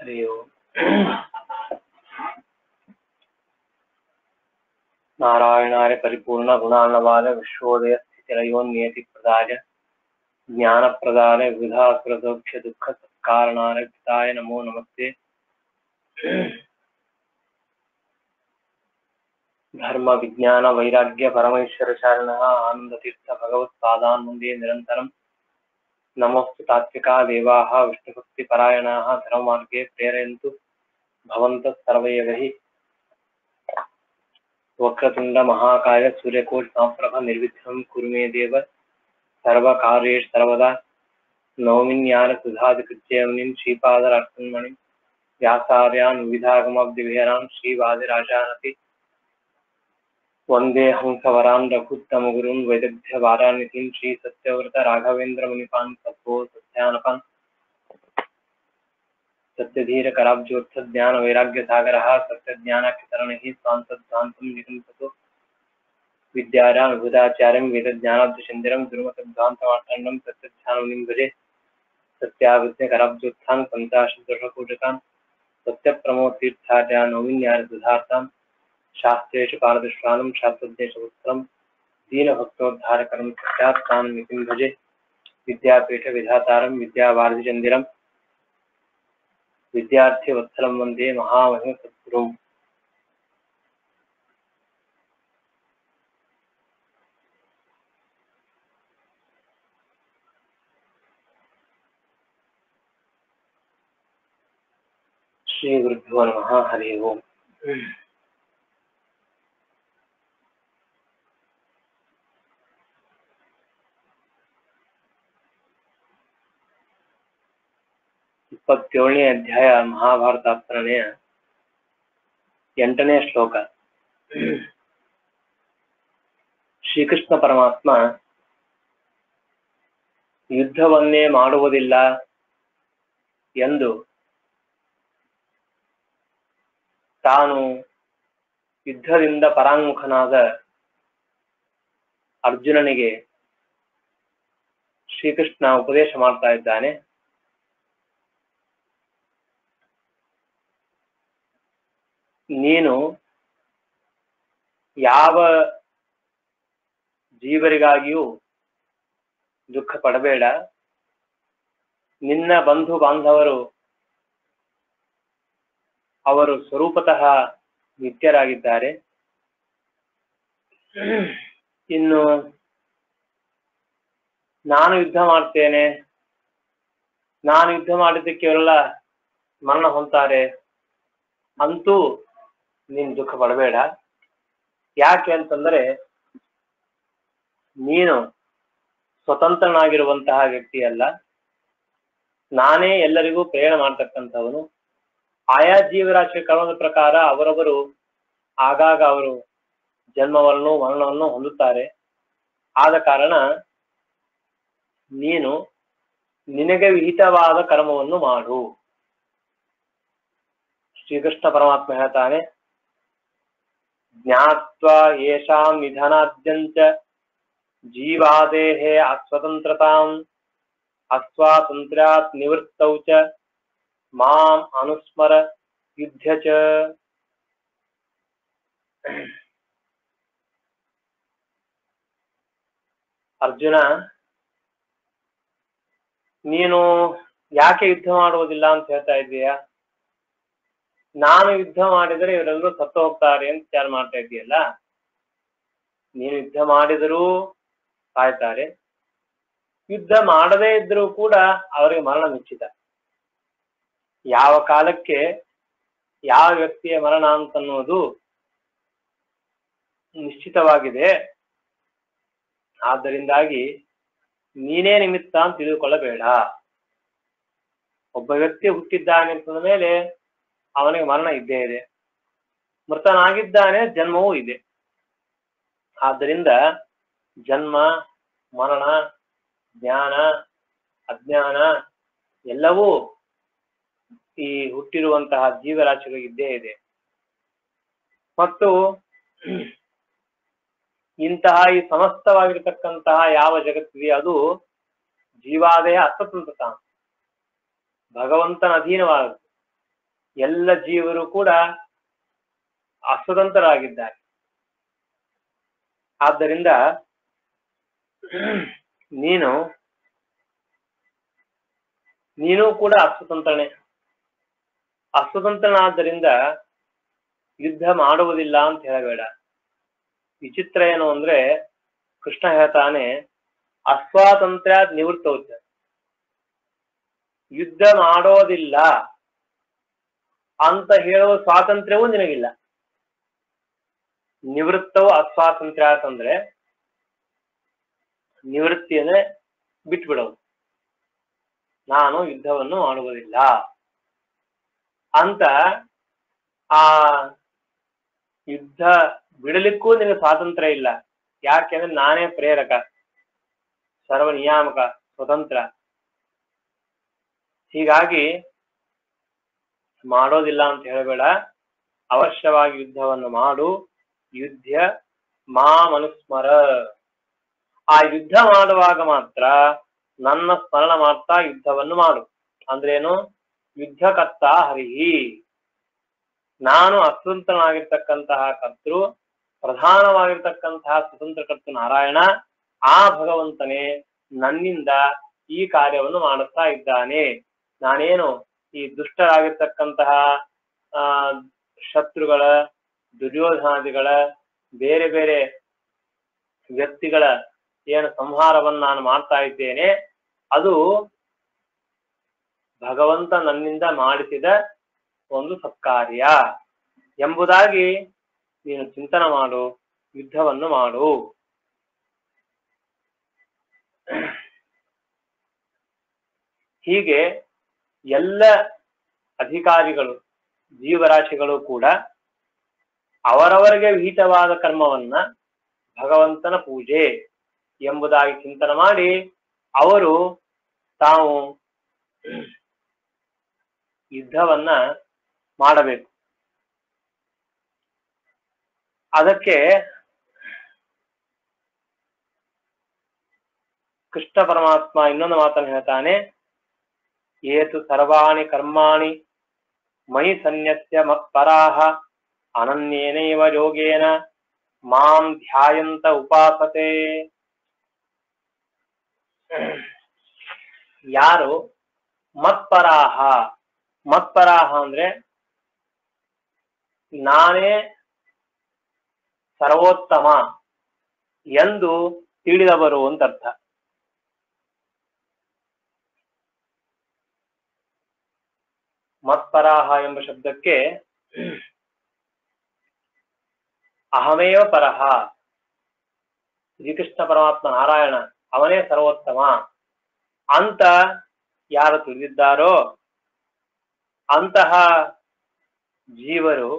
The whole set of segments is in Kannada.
हरि ओम् नारायणाय परिपूर्णगुणार्णवाय विश्वोदयस्थितिरयोन्नियतिप्रदाय ज्ञानप्रदाय विधासुरदौक्ष्यदुःखसत्कारणाय पिताय नमो नमस्ते धर्म विज्ञान वैराग्य परमेश्वरचारिणः आनन्दतीर्थ भगवत्पादान् वन्दे निरन्तरम् नमोऽस्तु तात्विका देवाः विष्णुभक्तिपरायणाः धर्ममार्गे प्रेरयन्तु भवन्तः सर्व एव हि वक्रतुण्ड महाकाय सूर्यकोट समप्रभ निर्विघ्नं कुरु मे देव सर्वकार्येषु सर्वदा नौमिन्यान सुधादिकृत्यमुनिं श्रीपादरार्पणमणिं व्यासार्यान् विविधागमब्दिविहरान् श्रीवादिराजानपि वन्दे हंसवरान् रघुत्तमगुरून् वैदग्ध्यवारानिधिं श्रीसत्यव्रत राघवेन्द्रमुनिपान् सद्भो सत्यानपान् सत्यधीरकराब्जोत्थज्ञानवैराग्यसागरः सत्यज्ञानाख्यतरणैः स्वान्तध्वान्तं निगन्ततो विद्यारानुभुताचार्यं वेदज्ञानाब्धचन्द्रं दुर्मतध्वान्तमार्तण्डं सत्यध्यानमुनिं भजे सत्यावृत्तिकराब्जोत्थान् पञ्चाशद्वर्षपूजकान् सत्यप्रमोतीर्थार्या नौमिन्यारसुधार्ताम् शास्त्रेषु पारदृष्टानं शास्त्रज्ञेशपुत्रं दीनभक्तोद्धारकरं सत्यात्मानमितिं भजे विद्यापीठविधातारं विद्यावारिधिचन्दिरं विद्यार्थिवत्सलं वन्दे महामहिमसद्गुरुम् श्रीगुरुभ्यो नमः हरिः ओम् ಇಪ್ಪತ್ತೇಳನೇ ಅಧ್ಯಾಯ ಮಹಾಭಾರತಾಸ್ತ್ರನೆಯ ಎಂಟನೇ ಶ್ಲೋಕ ಶ್ರೀಕೃಷ್ಣ ಪರಮಾತ್ಮ ಯುದ್ಧವನ್ನೇ ಮಾಡುವುದಿಲ್ಲ ಎಂದು ತಾನು ಯುದ್ಧದಿಂದ ಪರಾಂಗುಖನಾದ ಅರ್ಜುನನಿಗೆ ಶ್ರೀಕೃಷ್ಣ ಉಪದೇಶ ಮಾಡ್ತಾ ಇದ್ದಾನೆ ನೀನು ಯಾವ ಜೀವರಿಗಾಗಿಯೂ ದುಃಖ ಪಡಬೇಡ ನಿನ್ನ ಬಂಧು ಬಾಂಧವರು ಅವರು ಸ್ವರೂಪತಃ ನಿತ್ಯರಾಗಿದ್ದಾರೆ ಇನ್ನು ನಾನು ಯುದ್ಧ ಮಾಡ್ತೇನೆ ನಾನು ಯುದ್ಧ ಮಾಡಿದ್ದಕ್ಕೆ ಅವರೆಲ್ಲ ಮರಣ ಹೊಂತಾರೆ ಅಂತೂ ನೀನು ದುಃಖ ಪಡಬೇಡ ಯಾಕೆ ಅಂತಂದ್ರೆ ನೀನು ಸ್ವತಂತ್ರನಾಗಿರುವಂತಹ ವ್ಯಕ್ತಿ ಅಲ್ಲ ನಾನೇ ಎಲ್ಲರಿಗೂ ಪ್ರೇರಣೆ ಮಾಡ್ತಕ್ಕಂಥವನು ಆಯಾ ಜೀವರಾಶಿ ಕರ್ಮದ ಪ್ರಕಾರ ಅವರವರು ಆಗಾಗ ಅವರು ಜನ್ಮವನ್ನು ಮರಣವನ್ನು ಹೊಂದುತ್ತಾರೆ ಆದ ಕಾರಣ ನೀನು ನಿನಗೆ ವಿಹಿತವಾದ ಕರ್ಮವನ್ನು ಮಾಡು ಶ್ರೀಕೃಷ್ಣ ಪರಮಾತ್ಮ ಹೇಳ್ತಾನೆ ಜ್ಞಾತ್ವ ಯೇಷಾಂ ನಿಧನಾದ್ಯಂಚ ಜೀವಾದೇಹೇ ಅಸ್ವತಂತ್ರತಾಂ ಅಸ್ವಾತಂತ್ರ್ಯಾತ್ ನಿವೃತ್ತೌ ಚ ಮಾಂ ಅನುಸ್ಮರ ಯುದ್ಧ ಚ ಅರ್ಜುನ ನೀನು ಯಾಕೆ ಯುದ್ಧ ಮಾಡುವುದಿಲ್ಲ ಅಂತ ಹೇಳ್ತಾ ಇದ್ದೀಯಾ ನಾನು ಯುದ್ಧ ಮಾಡಿದರೆ ಇವರೆಲ್ಲರೂ ಸತ್ತು ಹೋಗ್ತಾರೆ ಅಂತ ವಿಚಾರ ಮಾಡ್ತಾ ಇದೆಯಲ್ಲ ನೀನು ಯುದ್ಧ ಮಾಡಿದರೂ ಸಾಯ್ತಾರೆ ಯುದ್ಧ ಮಾಡದೇ ಇದ್ರೂ ಕೂಡ ಅವರಿಗೆ ಮರಣ ನಿಶ್ಚಿತ ಯಾವ ಕಾಲಕ್ಕೆ ಯಾವ ವ್ಯಕ್ತಿಯ ಮರಣ ಅಂತನ್ನುವುದು ನಿಶ್ಚಿತವಾಗಿದೆ ಆದ್ದರಿಂದಾಗಿ ನೀನೇ ನಿಮಿತ್ತ ಅಂತ ತಿಳಿದುಕೊಳ್ಳಬೇಡ ಒಬ್ಬ ವ್ಯಕ್ತಿ ಹುಟ್ಟಿದ್ದಾನೆ ಅಂತಂದ ಮೇಲೆ ಅವನಿಗೆ ಮರಣ ಇದ್ದೇ ಇದೆ ಮೃತನಾಗಿದ್ದಾನೆ ಜನ್ಮವೂ ಇದೆ ಆದ್ದರಿಂದ ಜನ್ಮ ಮರಣ ಜ್ಞಾನ ಅಜ್ಞಾನ ಎಲ್ಲವೂ ಈ ಹುಟ್ಟಿರುವಂತಹ ಜೀವರಾಶಿಗಳಿಗೆ ಇದ್ದೇ ಇದೆ ಮತ್ತು ಇಂತಹ ಈ ಸಮಸ್ತವಾಗಿರ್ತಕ್ಕಂತಹ ಯಾವ ಜಗತ್ತಿದೆ ಅದು ಜೀವಾದಯ ಅಸ್ವತಂತ್ರತ ಭಗವಂತನ ಅಧೀನವಾದದ್ದು ಎಲ್ಲ ಜೀವರು ಕೂಡ ಅಸ್ವತಂತ್ರರಾಗಿದ್ದಾರೆ ಆದ್ದರಿಂದ ನೀನು ನೀನು ಕೂಡ ಅಸ್ವತಂತ್ರನೇ ಅಸ್ವತಂತ್ರನಾದ್ದರಿಂದ ಯುದ್ಧ ಮಾಡುವುದಿಲ್ಲ ಅಂತ ಹೇಳಬೇಡ ವಿಚಿತ್ರ ಏನು ಅಂದ್ರೆ ಕೃಷ್ಣ ಹೇಳ್ತಾನೆ ಅಸ್ವಾತಂತ್ರ್ಯ ನಿವೃತ್ತ ಯುದ್ಧ ಮಾಡೋದಿಲ್ಲ ಅಂತ ಹೇಳುವ ಸ್ವಾತಂತ್ರ್ಯವೂ ನಿನಗಿಲ್ಲ ನಿವೃತ್ತವು ಅಸ್ವಾತಂತ್ರ್ಯ ಅಂತಂದ್ರೆ ನಿವೃತ್ತಿ ಅಂದ್ರೆ ಬಿಟ್ಬಿಡೋದು ನಾನು ಯುದ್ಧವನ್ನು ಮಾಡುವುದಿಲ್ಲ ಅಂತ ಆ ಯುದ್ಧ ಬಿಡಲಿಕ್ಕೂ ನಿನಗೆ ಸ್ವಾತಂತ್ರ್ಯ ಇಲ್ಲ ಯಾಕೆಂದ್ರೆ ನಾನೇ ಪ್ರೇರಕ ಸರ್ವ ನಿಯಾಮಕ ಸ್ವತಂತ್ರ ಹೀಗಾಗಿ ಮಾಡೋದಿಲ್ಲ ಅಂತ ಹೇಳಬೇಡ ಅವಶ್ಯವಾಗಿ ಯುದ್ಧವನ್ನು ಮಾಡು ಯುದ್ಧ ಮಾ ಮನುಸ್ಮರ ಆ ಯುದ್ಧ ಮಾಡುವಾಗ ಮಾತ್ರ ನನ್ನ ಸ್ಮರಣ ಮಾಡ್ತಾ ಯುದ್ಧವನ್ನು ಮಾಡು ಅಂದ್ರೇನು ಯುದ್ಧಕರ್ತ ಹರಿಹಿ ನಾನು ಅಸ್ವತಂತ್ರನಾಗಿರ್ತಕ್ಕಂತಹ ಕರ್ತೃ ಪ್ರಧಾನವಾಗಿರ್ತಕ್ಕಂತಹ ಸ್ವತಂತ್ರ ಕರ್ತೃ ನಾರಾಯಣ ಆ ಭಗವಂತನೇ ನನ್ನಿಂದ ಈ ಕಾರ್ಯವನ್ನು ಮಾಡುತ್ತಾ ಇದ್ದಾನೆ ನಾನೇನು ಈ ದುಷ್ಟರಾಗಿರ್ತಕ್ಕಂತಹ ಆ ಶತ್ರುಗಳ ದುರ್ಯೋಧನಾದಿಗಳ ಬೇರೆ ಬೇರೆ ವ್ಯಕ್ತಿಗಳ ಏನು ಸಂಹಾರವನ್ನು ನಾನು ಮಾಡ್ತಾ ಇದ್ದೇನೆ ಅದು ಭಗವಂತ ನನ್ನಿಂದ ಮಾಡಿಸಿದ ಒಂದು ಸತ್ಕಾರ್ಯ ಎಂಬುದಾಗಿ ನೀನು ಚಿಂತನ ಮಾಡು ಯುದ್ಧವನ್ನು ಮಾಡು ಹೀಗೆ ಎಲ್ಲ ಅಧಿಕಾರಿಗಳು ಜೀವರಾಶಿಗಳು ಕೂಡ ಅವರವರಿಗೆ ವಿಹಿತವಾದ ಕರ್ಮವನ್ನ ಭಗವಂತನ ಪೂಜೆ ಎಂಬುದಾಗಿ ಚಿಂತನೆ ಮಾಡಿ ಅವರು ತಾವು ಯುದ್ಧವನ್ನ ಮಾಡಬೇಕು ಅದಕ್ಕೆ ಕೃಷ್ಣ ಪರಮಾತ್ಮ ಇನ್ನೊಂದು ಮಾತನ್ನು ಹೇಳ್ತಾನೆ ಏತು ಸರ್ವಾಣಿ ಕರ್ಮಾಣಿ ಮಯಿ ಸನ್ಯಸ್ಯ ಮತ್ಪರಾಹ ಅನನ್ಯೇನೈವ ಯೋಗೇನ ಮಾಂ ಧ್ಯಾಯಂತ ಉಪಾಸತೆ ಯಾರು ಮತ್ಪರಾಹ ಮತ್ಪರಾಹ ಅಂದ್ರೆ ನಾನೇ ಸರ್ವೋತ್ತಮ ಎಂದು ತಿಳಿದವರು ಅಂತ ಅರ್ಥ ಮತ್ಪರಾಹ ಎಂಬ ಶಬ್ದಕ್ಕೆ ಅಹಮೇವ ಪರಹ ಶ್ರೀಕೃಷ್ಣ ಪರಮಾತ್ಮ ನಾರಾಯಣ ಅವನೇ ಸರ್ವೋತ್ತಮ ಅಂತ ಯಾರು ತಿಳಿದಿದ್ದಾರೋ ಅಂತಹ ಜೀವರು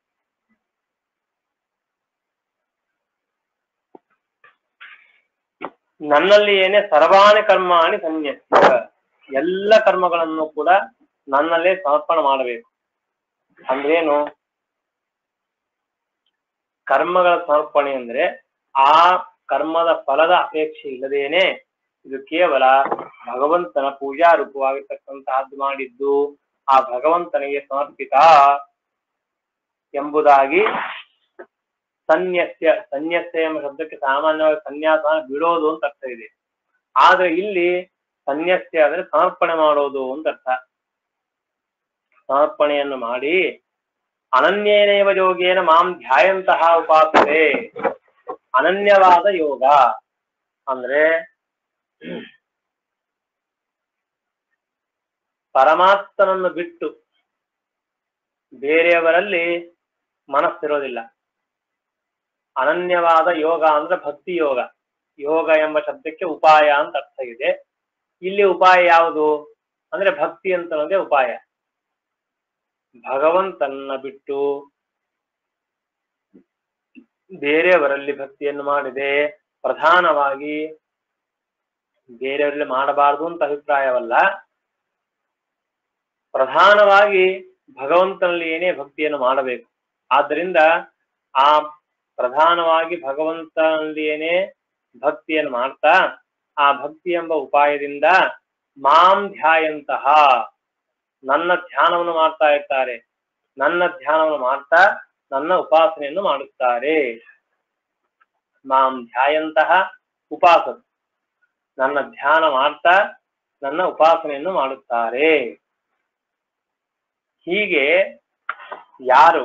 ನನ್ನಲ್ಲಿ ಏನೇ ಸರ್ವಾಣಿ ಕರ್ಮಾಣಿ ಸನ್ಯಸ್ಯ ಎಲ್ಲ ಕರ್ಮಗಳನ್ನು ಕೂಡ ನನ್ನಲ್ಲೇ ಸಮರ್ಪಣೆ ಮಾಡಬೇಕು ಅಂದ್ರೇನು ಕರ್ಮಗಳ ಸಮರ್ಪಣೆ ಅಂದ್ರೆ ಆ ಕರ್ಮದ ಫಲದ ಅಪೇಕ್ಷೆ ಇಲ್ಲದೇನೆ ಇದು ಕೇವಲ ಭಗವಂತನ ಪೂಜಾ ರೂಪವಾಗಿರ್ತಕ್ಕಂತಹದ್ದು ಮಾಡಿದ್ದು ಆ ಭಗವಂತನಿಗೆ ಸಮರ್ಪಿತ ಎಂಬುದಾಗಿ ಸನ್ಯಸ್ಯ ಸನ್ಯಸ್ಯ ಎಂಬ ಶಬ್ದಕ್ಕೆ ಸಾಮಾನ್ಯವಾಗಿ ಸನ್ಯಾಸ ಬಿಡೋದು ಅಂತ ಅರ್ಥ ಇದೆ ಆದ್ರೆ ಇಲ್ಲಿ ಸನ್ಯಸ್ಯ ಅಂದ್ರೆ ಸಮರ್ಪಣೆ ಮಾಡೋದು ಅಂತ ಅರ್ಥ ಸಮರ್ಪಣೆಯನ್ನು ಮಾಡಿ ಅನನ್ಯೇನೈವ ಯೋಗೇನ ಮಾಂ ಧ್ಯಾಯಂತಹ ಉಪಾಸನೆ ಅನನ್ಯವಾದ ಯೋಗ ಅಂದ್ರೆ ಪರಮಾತ್ಮನನ್ನು ಬಿಟ್ಟು ಬೇರೆಯವರಲ್ಲಿ ಮನಸ್ಸಿರೋದಿಲ್ಲ ಅನನ್ಯವಾದ ಯೋಗ ಅಂದ್ರೆ ಭಕ್ತಿ ಯೋಗ ಯೋಗ ಎಂಬ ಶಬ್ದಕ್ಕೆ ಉಪಾಯ ಅಂತ ಅರ್ಥ ಇದೆ ಇಲ್ಲಿ ಉಪಾಯ ಯಾವುದು ಅಂದ್ರೆ ಭಕ್ತಿ ಅಂತ ಅನ್ನೋದೇ ಉಪಾಯ ಭಗವಂತನ ಬಿಟ್ಟು ಬೇರೆಯವರಲ್ಲಿ ಭಕ್ತಿಯನ್ನು ಮಾಡಿದೆ ಪ್ರಧಾನವಾಗಿ ಬೇರೆಯವರಲ್ಲಿ ಮಾಡಬಾರದು ಅಂತ ಅಭಿಪ್ರಾಯವಲ್ಲ ಪ್ರಧಾನವಾಗಿ ಭಗವಂತನಲ್ಲಿ ಏನೇ ಭಕ್ತಿಯನ್ನು ಮಾಡಬೇಕು ಆದ್ದರಿಂದ ಆ ಪ್ರಧಾನವಾಗಿ ಭಗವಂತನಲ್ಲಿ ಏನೇ ಭಕ್ತಿಯನ್ನು ಮಾಡ್ತಾ ಆ ಭಕ್ತಿ ಎಂಬ ಉಪಾಯದಿಂದ ಮಾಂ ಧ್ಯಾಯಂತಹ ನನ್ನ ಧ್ಯಾನವನ್ನು ಮಾಡ್ತಾ ಇರ್ತಾರೆ ನನ್ನ ಧ್ಯಾನವನ್ನು ಮಾಡ್ತಾ ನನ್ನ ಉಪಾಸನೆಯನ್ನು ಮಾಡುತ್ತಾರೆ ಮಾಂ ಧ್ಯಾಯಂತಹ ಉಪಾಸಕ ನನ್ನ ಧ್ಯಾನ ಮಾಡ್ತಾ ನನ್ನ ಉಪಾಸನೆಯನ್ನು ಮಾಡುತ್ತಾರೆ ಹೀಗೆ ಯಾರು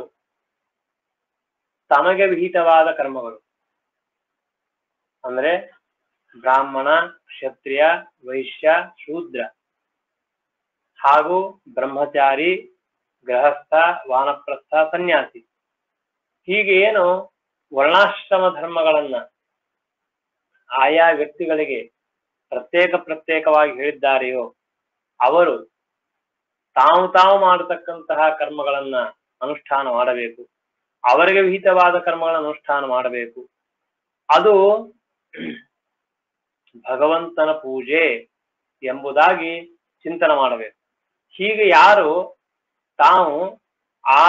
ತಮಗೆ ವಿಹಿತವಾದ ಕರ್ಮಗಳು ಅಂದ್ರೆ ಬ್ರಾಹ್ಮಣ ಕ್ಷತ್ರಿಯ ವೈಶ್ಯ ಶೂದ್ರ ಹಾಗೂ ಬ್ರಹ್ಮಚಾರಿ ಗೃಹಸ್ಥ ವಾನಪ್ರಸ್ಥ ಸನ್ಯಾಸಿ ಹೀಗೆ ಏನು ವರ್ಣಾಶ್ರಮ ಧರ್ಮಗಳನ್ನ ಆಯಾ ವ್ಯಕ್ತಿಗಳಿಗೆ ಪ್ರತ್ಯೇಕ ಪ್ರತ್ಯೇಕವಾಗಿ ಹೇಳಿದ್ದಾರೆಯೋ ಅವರು ತಾವು ತಾವು ಮಾಡತಕ್ಕಂತಹ ಕರ್ಮಗಳನ್ನ ಅನುಷ್ಠಾನ ಮಾಡಬೇಕು ಅವರಿಗೆ ವಿಹಿತವಾದ ಕರ್ಮಗಳನ್ನು ಅನುಷ್ಠಾನ ಮಾಡಬೇಕು ಅದು ಭಗವಂತನ ಪೂಜೆ ಎಂಬುದಾಗಿ ಚಿಂತನೆ ಮಾಡಬೇಕು ಹೀಗೆ ಯಾರು ತಾವು ಆ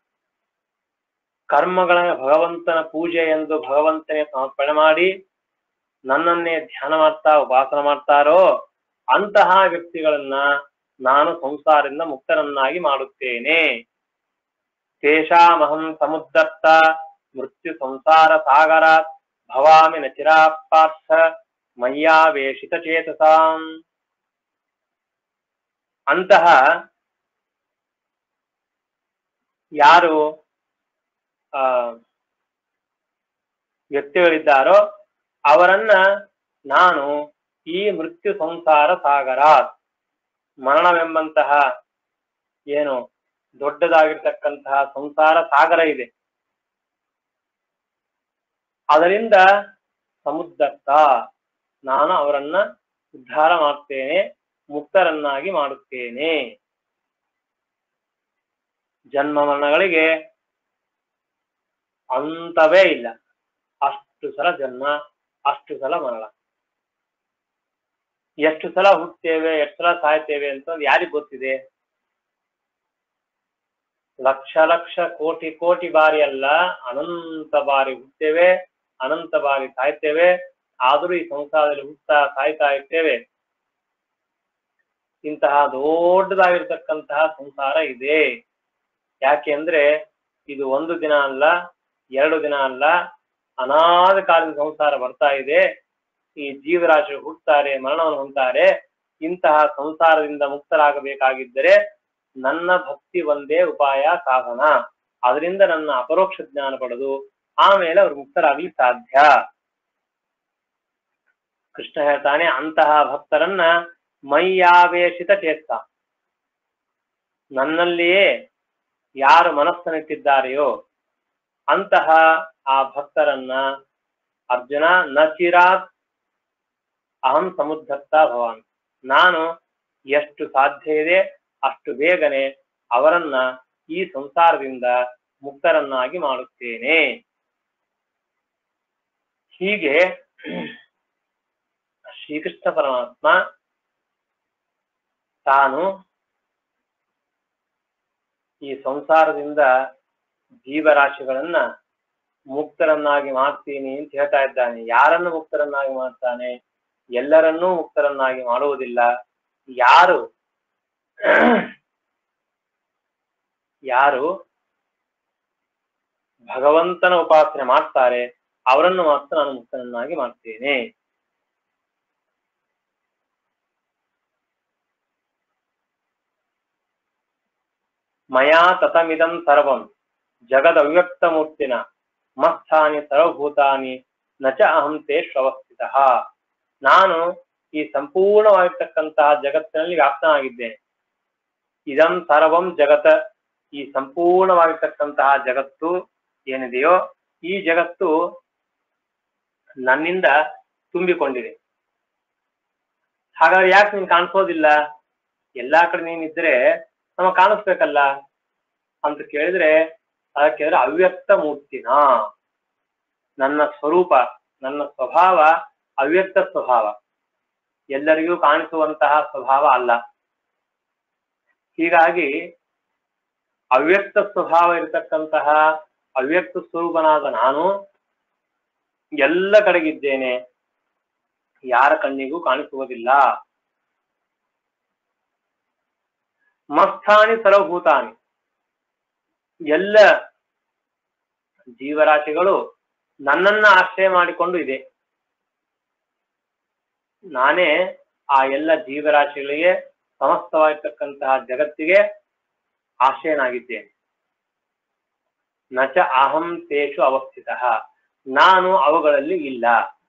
ಕರ್ಮಗಳ ಭಗವಂತನ ಪೂಜೆ ಎಂದು ಭಗವಂತನೇ ಸಮರ್ಪಣೆ ಮಾಡಿ ನನ್ನನ್ನೇ ಧ್ಯಾನ ಮಾಡ್ತಾ ಉಪಾಸನ ಮಾಡ್ತಾರೋ ಅಂತಹ ವ್ಯಕ್ತಿಗಳನ್ನ ನಾನು ಸಂಸಾರದಿಂದ ಮುಕ್ತರನ್ನಾಗಿ ಮಾಡುತ್ತೇನೆ ತೇಷಾಮಹಂ ಸಮುದ್ಧತ್ತ ಮೃತ್ಯು ಸಂಸಾರ ಸಾಗರ ಭವಾಮಿ ನ ಚಿರಾಪಾರ್ಥ ಮಯ್ಯಾವೇಶಿತ ಚೇತಸಾಂ ಅಂತಹ ಯಾರು ಆ ವ್ಯಕ್ತಿಗಳಿದ್ದಾರೋ ಅವರನ್ನ ನಾನು ಈ ಮೃತ್ಯು ಸಂಸಾರ ಸಾಗರ ಮರಣವೆಂಬಂತಹ ಏನು ದೊಡ್ಡದಾಗಿರ್ತಕ್ಕಂತಹ ಸಂಸಾರ ಸಾಗರ ಇದೆ ಅದರಿಂದ ಸಮುದ್ರತ್ತ ನಾನು ಅವರನ್ನ ಉದ್ಧಾರ ಮಾಡ್ತೇನೆ ಮುಕ್ತರನ್ನಾಗಿ ಮಾಡುತ್ತೇನೆ ಜನ್ಮ ಮರಣಗಳಿಗೆ ಅಂತವೇ ಇಲ್ಲ ಅಷ್ಟು ಸಲ ಜನ್ಮ ಅಷ್ಟು ಸಲ ಮರಣ ಎಷ್ಟು ಸಲ ಹುಟ್ಟುತ್ತೇವೆ ಎಷ್ಟು ಸಲ ಸಾಯ್ತೇವೆ ಅಂತ ಯಾರಿಗೆ ಗೊತ್ತಿದೆ ಲಕ್ಷ ಲಕ್ಷ ಕೋಟಿ ಕೋಟಿ ಬಾರಿ ಅಲ್ಲ ಅನಂತ ಬಾರಿ ಹುಟ್ಟೇವೆ ಅನಂತ ಬಾರಿ ಸಾಯ್ತೇವೆ ಆದರೂ ಈ ಸಂಸಾರದಲ್ಲಿ ಹುಟ್ಟಾ ಸಾಯ್ತಾ ಇರ್ತೇವೆ ಇಂತಹ ದೊಡ್ಡದಾಗಿರ್ತಕ್ಕಂತಹ ಸಂಸಾರ ಇದೆ ಯಾಕೆ ಅಂದ್ರೆ ಇದು ಒಂದು ದಿನ ಅಲ್ಲ ಎರಡು ದಿನ ಅಲ್ಲ ಅನಾದ ಕಾಲದ ಸಂಸಾರ ಬರ್ತಾ ಇದೆ ಈ ಜೀವರಾಶಿ ಹುಟ್ಟುತ್ತಾರೆ ಮರಣವನ್ನು ಹೊಂತಾರೆ ಇಂತಹ ಸಂಸಾರದಿಂದ ಮುಕ್ತರಾಗಬೇಕಾಗಿದ್ದರೆ ನನ್ನ ಭಕ್ತಿ ಒಂದೇ ಉಪಾಯ ಸಾಧನ ಅದರಿಂದ ನನ್ನ ಅಪರೋಕ್ಷ ಜ್ಞಾನ ಪಡೆದು ಆಮೇಲೆ ಅವರು ಮುಕ್ತರಾಗಲಿ ಸಾಧ್ಯ ಕೃಷ್ಣ ಹೇಳ್ತಾನೆ ಅಂತಹ ಭಕ್ತರನ್ನ ಮೈಯಾವೇಶಿತ ಚೇತ ನನ್ನಲ್ಲಿಯೇ ಯಾರು ಮನಸ್ಸನ್ನಿಟ್ಟಿದ್ದಾರೆಯೋ ಅಂತಹ ಆ ಭಕ್ತರನ್ನ ಅರ್ಜುನ ನ ಚಿರಾತ್ ಅಹಂ ಸಮುದ್ಧತ್ತ ಭವಾನ್ ನಾನು ಎಷ್ಟು ಸಾಧ್ಯ ಇದೆ ಅಷ್ಟು ಬೇಗನೆ ಅವರನ್ನ ಈ ಸಂಸಾರದಿಂದ ಮುಕ್ತರನ್ನಾಗಿ ಮಾಡುತ್ತೇನೆ ಹೀಗೆ ಶ್ರೀಕೃಷ್ಣ ಪರಮಾತ್ಮ ತಾನು ಈ ಸಂಸಾರದಿಂದ ಜೀವರಾಶಿಗಳನ್ನ ಮುಕ್ತರನ್ನಾಗಿ ಮಾಡ್ತೀನಿ ಅಂತ ಹೇಳ್ತಾ ಇದ್ದಾನೆ ಯಾರನ್ನು ಮುಕ್ತರನ್ನಾಗಿ ಮಾಡ್ತಾನೆ ಎಲ್ಲರನ್ನೂ ಮುಕ್ತರನ್ನಾಗಿ ಮಾಡುವುದಿಲ್ಲ ಯಾರು ಯಾರು ಭಗವಂತನ ಉಪಾಸನೆ ಮಾಡ್ತಾರೆ ಅವರನ್ನು ಮಾತ್ರ ನಾನು ಮುಕ್ತನನ್ನಾಗಿ ಮಾಡ್ತೇನೆ ಮಯಾ ತತಮಿದಂ ಸರ್ವಂ ಜಗದವ್ಯಕ್ತಮೂರ್ತಿನ ಮಸ್ಥಾನಿ ಸರ್ವಭೂತಾನಿ ನಚ ಅಹಂ ತೇಷ್ವಸ್ಥಿತ ನಾನು ಈ ಸಂಪೂರ್ಣವಾಗಿರ್ತಕ್ಕಂತಹ ಜಗತ್ತಿನಲ್ಲಿ ವ್ಯಾಪ್ತನಾಗಿದ್ದೇನೆ ಇದಂ ಸರ್ವಂ ಜಗತ ಈ ಸಂಪೂರ್ಣವಾಗಿರ್ತಕ್ಕಂತಹ ಜಗತ್ತು ಏನಿದೆಯೋ ಈ ಜಗತ್ತು ನನ್ನಿಂದ ತುಂಬಿಕೊಂಡಿದೆ ಹಾಗಾದ್ರೆ ಯಾಕೆ ನೀನ್ ಕಾಣಿಸೋದಿಲ್ಲ ಎಲ್ಲಾ ಕಡೆ ನೀನಿದ್ರೆ ನಮಗ್ ಕಾಣಿಸ್ಬೇಕಲ್ಲ ಅಂತ ಕೇಳಿದ್ರೆ ಅದಕ್ಕೆ ಅವ್ಯಕ್ತ ಮೂರ್ತಿನ ನನ್ನ ಸ್ವರೂಪ ನನ್ನ ಸ್ವಭಾವ ಅವ್ಯಕ್ತ ಸ್ವಭಾವ ಎಲ್ಲರಿಗೂ ಕಾಣಿಸುವಂತಹ ಸ್ವಭಾವ ಅಲ್ಲ ಹೀಗಾಗಿ ಅವ್ಯಕ್ತ ಸ್ವಭಾವ ಇರತಕ್ಕಂತಹ ಅವ್ಯಕ್ತ ಸ್ವರೂಪನಾದ ನಾನು ಎಲ್ಲ ಕಡೆಗಿದ್ದೇನೆ ಯಾರ ಕಣ್ಣಿಗೂ ಕಾಣಿಸುವುದಿಲ್ಲ ಮಸ್ಥಾನಿ ಸರ್ವಭೂತಾನಿ ಎಲ್ಲ ಜೀವರಾಶಿಗಳು ನನ್ನನ್ನ ಆಶ್ರಯ ಮಾಡಿಕೊಂಡು ಇದೆ ನಾನೇ ಆ ಎಲ್ಲ ಜೀವರಾಶಿಗಳಿಗೆ ಸಮಸ್ತವಾಗಿರ್ತಕ್ಕಂತಹ ಜಗತ್ತಿಗೆ ಆಶ್ರಯನಾಗಿದ್ದೇನೆ ನಚ ಅಹಂ ತೇಷು ಅವಸ್ಥಿತ ನಾನು ಅವುಗಳಲ್ಲಿ ಇಲ್ಲ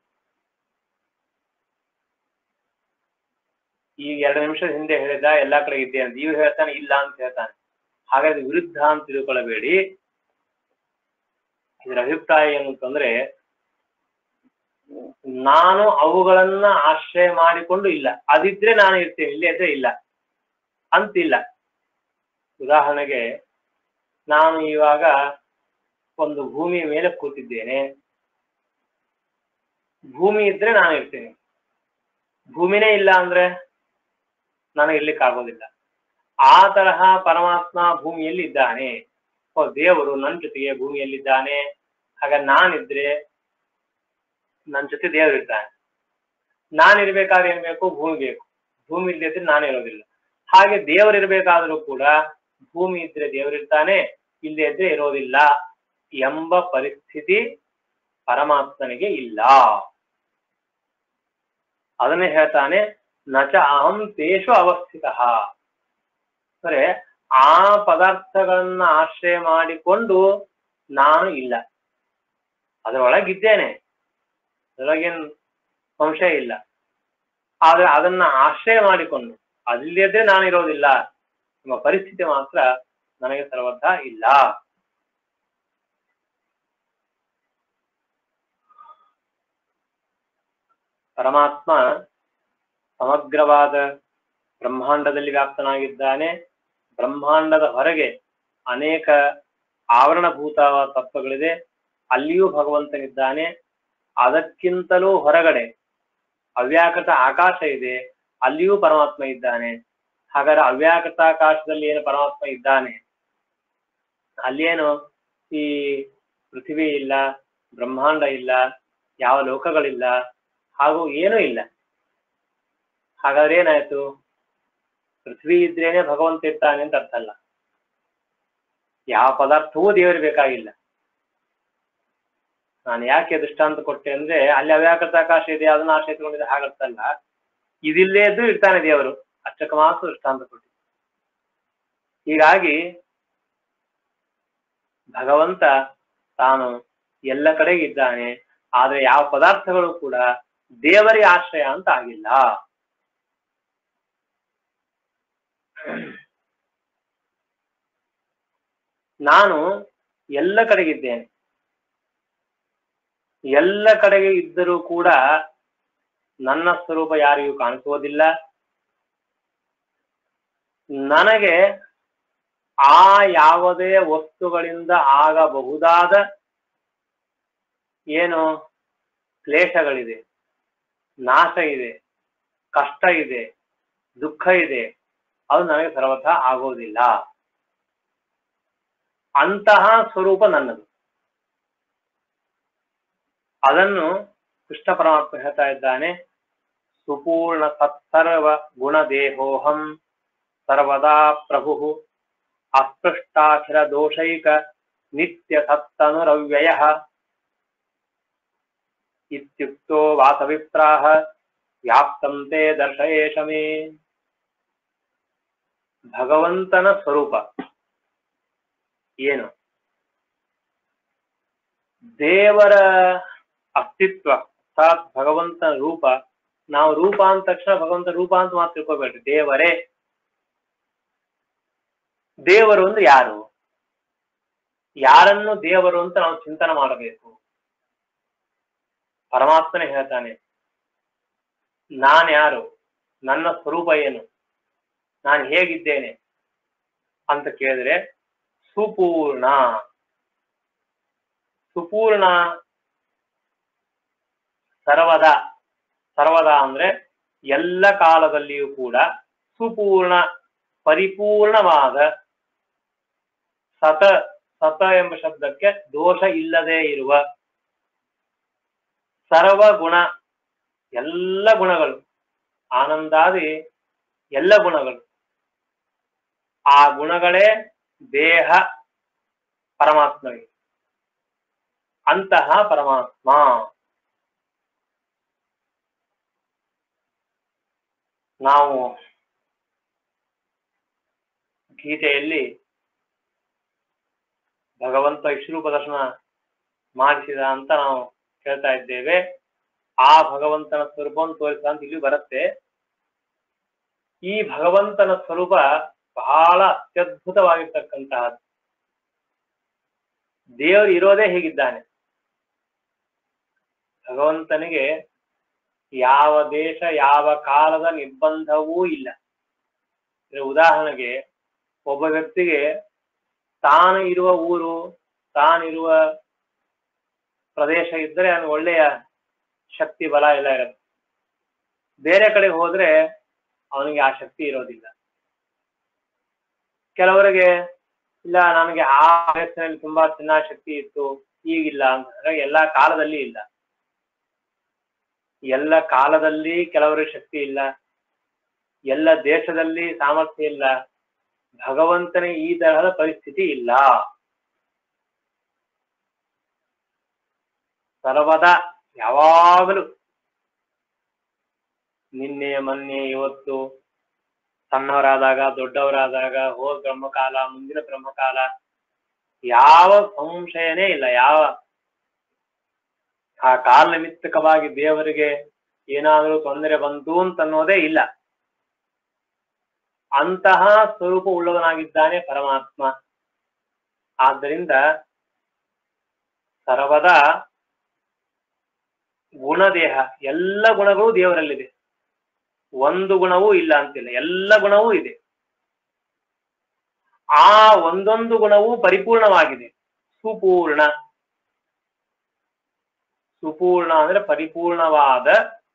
ಈ ಎರಡು ನಿಮಿಷದ ಹಿಂದೆ ಹೇಳಿದ ಎಲ್ಲಾ ಕಡೆ ಇದ್ದೆ ಅಂತ ಇವ್ ಹೇಳ್ತಾನೆ ಇಲ್ಲ ಅಂತ ಹೇಳ್ತಾನೆ ಹಾಗಾದ್ರೆ ವಿರುದ್ಧ ಅಂತ ತಿಳ್ಕೊಳ್ಳಬೇಡಿ ಇದರ ಅಭಿಪ್ರಾಯ ಏನು ಅಂತಂದ್ರೆ ನಾನು ಅವುಗಳನ್ನ ಆಶ್ರಯ ಮಾಡಿಕೊಂಡು ಇಲ್ಲ ಅದಿದ್ರೆ ನಾನು ಇರ್ತೇನೆ ಇಲ್ಲೇ ಇದ್ರೆ ಇಲ್ಲ ಅಂತಿಲ್ಲ ಉದಾಹರಣೆಗೆ ನಾನು ಇವಾಗ ಒಂದು ಭೂಮಿಯ ಮೇಲೆ ಕೂತಿದ್ದೇನೆ ಭೂಮಿ ಇದ್ರೆ ನಾನು ಇರ್ತೇನೆ ಭೂಮಿನೇ ಇಲ್ಲ ಅಂದ್ರೆ ನನಗೆ ಇರ್ಲಿಕ್ಕೆ ಆಗೋದಿಲ್ಲ ಆ ತರಹ ಪರಮಾತ್ಮ ಭೂಮಿಯಲ್ಲಿ ಇದ್ದಾನೆ ಓ ದೇವರು ನನ್ನ ಜೊತೆಗೆ ಭೂಮಿಯಲ್ಲಿದ್ದಾನೆ ಹಾಗ ನಾನಿದ್ರೆ ನನ್ನ ಜೊತೆ ದೇವರು ಇರ್ತಾನೆ ನಾನಿರ್ಬೇಕಾದ್ರೆ ಏನ್ ಬೇಕು ಭೂಮಿ ಬೇಕು ಭೂಮಿ ಇಲ್ಲದಿದ್ರೆ ನಾನು ಇರೋದಿಲ್ಲ ಹಾಗೆ ದೇವರಿರ್ಬೇಕಾದ್ರೂ ಕೂಡ ಭೂಮಿ ಇದ್ರೆ ದೇವರಿರ್ತಾನೆ ಇಲ್ಲದೆ ಇದ್ರೆ ಇರೋದಿಲ್ಲ ಎಂಬ ಪರಿಸ್ಥಿತಿ ಪರಮಾತ್ಮನಿಗೆ ಇಲ್ಲ ಅದನ್ನೇ ಹೇಳ್ತಾನೆ ನಚ ಅಹಂ ತೇಷು ಅವಸ್ಥಿತ ಅಂದ್ರೆ ಆ ಪದಾರ್ಥಗಳನ್ನ ಆಶ್ರಯ ಮಾಡಿಕೊಂಡು ನಾನು ಇಲ್ಲ ಅದರೊಳಗಿದ್ದೇನೆ ಅದರೊಳಗೇನು ಸಂಶಯ ಇಲ್ಲ ಆದ್ರೆ ಅದನ್ನ ಆಶ್ರಯ ಮಾಡಿಕೊಂಡು ಅದಿಲ್ಲದೆ ನಾನು ಇರೋದಿಲ್ಲ ಎಂಬ ಪರಿಸ್ಥಿತಿ ಮಾತ್ರ ನನಗೆ ಸರ್ವಥ ಇಲ್ಲ ಪರಮಾತ್ಮ ಸಮಗ್ರವಾದ ಬ್ರಹ್ಮಾಂಡದಲ್ಲಿ ವ್ಯಾಪ್ತನಾಗಿದ್ದಾನೆ ಬ್ರಹ್ಮಾಂಡದ ಹೊರಗೆ ಅನೇಕ ಆವರಣಭೂತ ತತ್ವಗಳಿದೆ ಅಲ್ಲಿಯೂ ಭಗವಂತನಿದ್ದಾನೆ ಅದಕ್ಕಿಂತಲೂ ಹೊರಗಡೆ ಅವ್ಯಾಕೃತ ಆಕಾಶ ಇದೆ ಅಲ್ಲಿಯೂ ಪರಮಾತ್ಮ ಇದ್ದಾನೆ ಹಾಗಾದ್ರೆ ಅವ್ಯಾಕೃತ ಆಕಾಶದಲ್ಲಿ ಏನು ಪರಮಾತ್ಮ ಇದ್ದಾನೆ ಅಲ್ಲೇನು ಈ ಪೃಥ್ವಿ ಇಲ್ಲ ಬ್ರಹ್ಮಾಂಡ ಇಲ್ಲ ಯಾವ ಲೋಕಗಳಿಲ್ಲ ಹಾಗೂ ಏನೂ ಇಲ್ಲ ಹಾಗಾದ್ರೆ ಏನಾಯ್ತು ಪೃಥ್ವಿ ಇದ್ರೇನೆ ಭಗವಂತ ಇರ್ತಾನೆ ಅಂತ ಅರ್ಥ ಅಲ್ಲ ಯಾವ ಪದಾರ್ಥವೂ ದೇವರಿಗೆ ಬೇಕಾಗಿಲ್ಲ ನಾನು ಯಾಕೆ ದೃಷ್ಟಾಂತ ಕೊಟ್ಟೆ ಅಂದ್ರೆ ಅಲ್ಲಿ ಅವ್ಯಾಕೃತ ಆಕಾಶ ಇದೆ ಅದನ್ನ ಆಶ್ರಯ ತಗೊಂಡಿದೆ ಹಾಗರ್ತಲ್ಲ ಇದಿಲ್ಲೇ ಇದ್ದು ಇರ್ತಾನೆ ದೇವರು ಅಷ್ಟಕ್ಕೆ ಮಾತ್ರ ದೃಷ್ಟಾಂತ ಕೊಟ್ಟು ಹೀಗಾಗಿ ಭಗವಂತ ತಾನು ಎಲ್ಲ ಕಡೆಗೆ ಇದ್ದಾನೆ ಆದ್ರೆ ಯಾವ ಪದಾರ್ಥಗಳು ಕೂಡ ದೇವರಿಗೆ ಆಶ್ರಯ ಅಂತ ಆಗಿಲ್ಲ ನಾನು ಎಲ್ಲ ಕಡೆಗಿದ್ದೇನೆ ಎಲ್ಲ ಕಡೆಗೆ ಇದ್ದರೂ ಕೂಡ ನನ್ನ ಸ್ವರೂಪ ಯಾರಿಗೂ ಕಾಣಿಸುವುದಿಲ್ಲ ನನಗೆ ಆ ಯಾವುದೇ ವಸ್ತುಗಳಿಂದ ಆಗಬಹುದಾದ ಏನು ಕ್ಲೇಶಗಳಿದೆ ನಾಶ ಇದೆ ಕಷ್ಟ ಇದೆ ದುಃಖ ಇದೆ ಅದು ನನಗೆ ಸರ್ವಥ ಆಗೋದಿಲ್ಲ ಅಂತಹ ಸ್ವರೂಪ ನನ್ನದು ಅದನ್ನು ಕೃಷ್ಣ ಪರಮಾತ್ಮ ಹೇಳ್ತಾ ಇದ್ದಾನೆ ಸುಪೂರ್ಣ ಸತ್ಸರ್ವ ಗುಣ ದೇಹೋಹಂ ಸರ್ವದಾ ಪ್ರಭು ಅಸ್ಪೃಷ್ಟಾಖಿಲ ದೋಷೈಕ ನಿತ್ಯ ಸತ್ತನುರವ್ಯಯ ಇತ್ಯುಕ್ತೋ ವಾಸವಿಪ್ರಾಹ ವ್ಯಾಪ್ತಂ ತೇ ದರ್ಶಯೇಶ ಮೇ ಭಗವಂತನ ಸ್ವರೂಪ ಏನು ದೇವರ ಅಸ್ತಿತ್ವ ಅರ್ಥಾತ್ ಭಗವಂತನ ರೂಪ ನಾವು ರೂಪ ಅಂದ ತಕ್ಷಣ ಭಗವಂತ ರೂಪ ಅಂತ ಮಾತ್ರ ತಿಳ್ಕೊಬೇಡ್ರಿ ದೇವರೇ ದೇವರು ಅಂದ್ರೆ ಯಾರು ಯಾರನ್ನು ದೇವರು ಅಂತ ನಾವು ಚಿಂತನೆ ಮಾಡಬೇಕು ಪರಮಾತ್ಮನೇ ಹೇಳ್ತಾನೆ ನಾನ್ಯಾರು ನನ್ನ ಸ್ವರೂಪ ಏನು ನಾನು ಹೇಗಿದ್ದೇನೆ ಅಂತ ಕೇಳಿದ್ರೆ ಸುಪೂರ್ಣ ಸುಪೂರ್ಣ ಸರ್ವದ ಸರ್ವದ ಅಂದ್ರೆ ಎಲ್ಲ ಕಾಲದಲ್ಲಿಯೂ ಕೂಡ ಸುಪೂರ್ಣ ಪರಿಪೂರ್ಣವಾದ ಸತ ಸತ ಎಂಬ ಶಬ್ದಕ್ಕೆ ದೋಷ ಇಲ್ಲದೆ ಇರುವ ಸರ್ವ ಗುಣ ಎಲ್ಲ ಗುಣಗಳು ಆನಂದಾದಿ ಎಲ್ಲ ಗುಣಗಳು ಆ ಗುಣಗಳೇ ದೇಹ ಪರಮಾತ್ಮಗೆ ಅಂತಹ ಪರಮಾತ್ಮ ನಾವು ಗೀತೆಯಲ್ಲಿ ಭಗವಂತ ವಿಶ್ವರೂಪ ದರ್ಶನ ಮಾಡಿಸಿದ ಅಂತ ನಾವು ಹೇಳ್ತಾ ಇದ್ದೇವೆ ಆ ಭಗವಂತನ ಸ್ವರೂಪವನ್ನು ತೋರಿಸಿದ ಅಂತ ಇಲ್ಲಿ ಬರುತ್ತೆ ಈ ಭಗವಂತನ ಸ್ವರೂಪ ಬಹಳ ಅತ್ಯದ್ಭುತವಾಗಿರ್ತಕ್ಕಂತಹದ್ದು ದೇವರು ಇರೋದೇ ಹೇಗಿದ್ದಾನೆ ಭಗವಂತನಿಗೆ ಯಾವ ದೇಶ ಯಾವ ಕಾಲದ ನಿರ್ಬಂಧವೂ ಇಲ್ಲ ಅಂದ್ರೆ ಉದಾಹರಣೆಗೆ ಒಬ್ಬ ವ್ಯಕ್ತಿಗೆ ತಾನು ಇರುವ ಊರು ತಾನಿರುವ ಪ್ರದೇಶ ಇದ್ದರೆ ಅವನು ಒಳ್ಳೆಯ ಶಕ್ತಿ ಬಲ ಎಲ್ಲ ಇರುತ್ತೆ ಬೇರೆ ಕಡೆ ಹೋದ್ರೆ ಅವನಿಗೆ ಆ ಶಕ್ತಿ ಇರೋದಿಲ್ಲ ಕೆಲವರಿಗೆ ಇಲ್ಲ ನನಗೆ ಆ ವಯಸ್ಸಿನಲ್ಲಿ ತುಂಬಾ ಚೆನ್ನಾಗಿ ಶಕ್ತಿ ಇತ್ತು ಈಗಿಲ್ಲ ಅಂದ್ರೆ ಎಲ್ಲಾ ಕಾಲದಲ್ಲಿ ಇಲ್ಲ ಎಲ್ಲ ಕಾಲದಲ್ಲಿ ಕೆಲವರಿಗೆ ಶಕ್ತಿ ಇಲ್ಲ ಎಲ್ಲ ದೇಶದಲ್ಲಿ ಸಾಮರ್ಥ್ಯ ಇಲ್ಲ ಭಗವಂತನಿಗೆ ಈ ತರಹದ ಪರಿಸ್ಥಿತಿ ಇಲ್ಲ ಸರ್ವದಾ ಯಾವಾಗಲೂ ನಿನ್ನೆ ಮೊನ್ನೆ ಇವತ್ತು ಸಣ್ಣವರಾದಾಗ ದೊಡ್ಡವರಾದಾಗ ಹೋದ ಬ್ರಹ್ಮಕಾಲ ಮುಂದಿನ ಬ್ರಹ್ಮಕಾಲ ಯಾವ ಸಂಶಯನೇ ಇಲ್ಲ ಯಾವ ಆ ಕಾಲ ನಿಮಿತ್ತಕವಾಗಿ ದೇವರಿಗೆ ಏನಾದರೂ ತೊಂದರೆ ಬಂತು ಅಂತ ಅನ್ನೋದೇ ಇಲ್ಲ ಅಂತಹ ಸ್ವರೂಪ ಉಳ್ಳವನಾಗಿದ್ದಾನೆ ಪರಮಾತ್ಮ ಆದ್ದರಿಂದ ಸರ್ವದಾ ಗುಣದೇಹ ಎಲ್ಲ ಗುಣಗಳು ದೇವರಲ್ಲಿದೆ ಒಂದು ಗುಣವೂ ಇಲ್ಲ ಅಂತಿಲ್ಲ ಎಲ್ಲ ಗುಣವೂ ಇದೆ ಆ ಒಂದೊಂದು ಗುಣವೂ ಪರಿಪೂರ್ಣವಾಗಿದೆ ಸುಪೂರ್ಣ ಸುಪೂರ್ಣ ಅಂದ್ರೆ ಪರಿಪೂರ್ಣವಾದ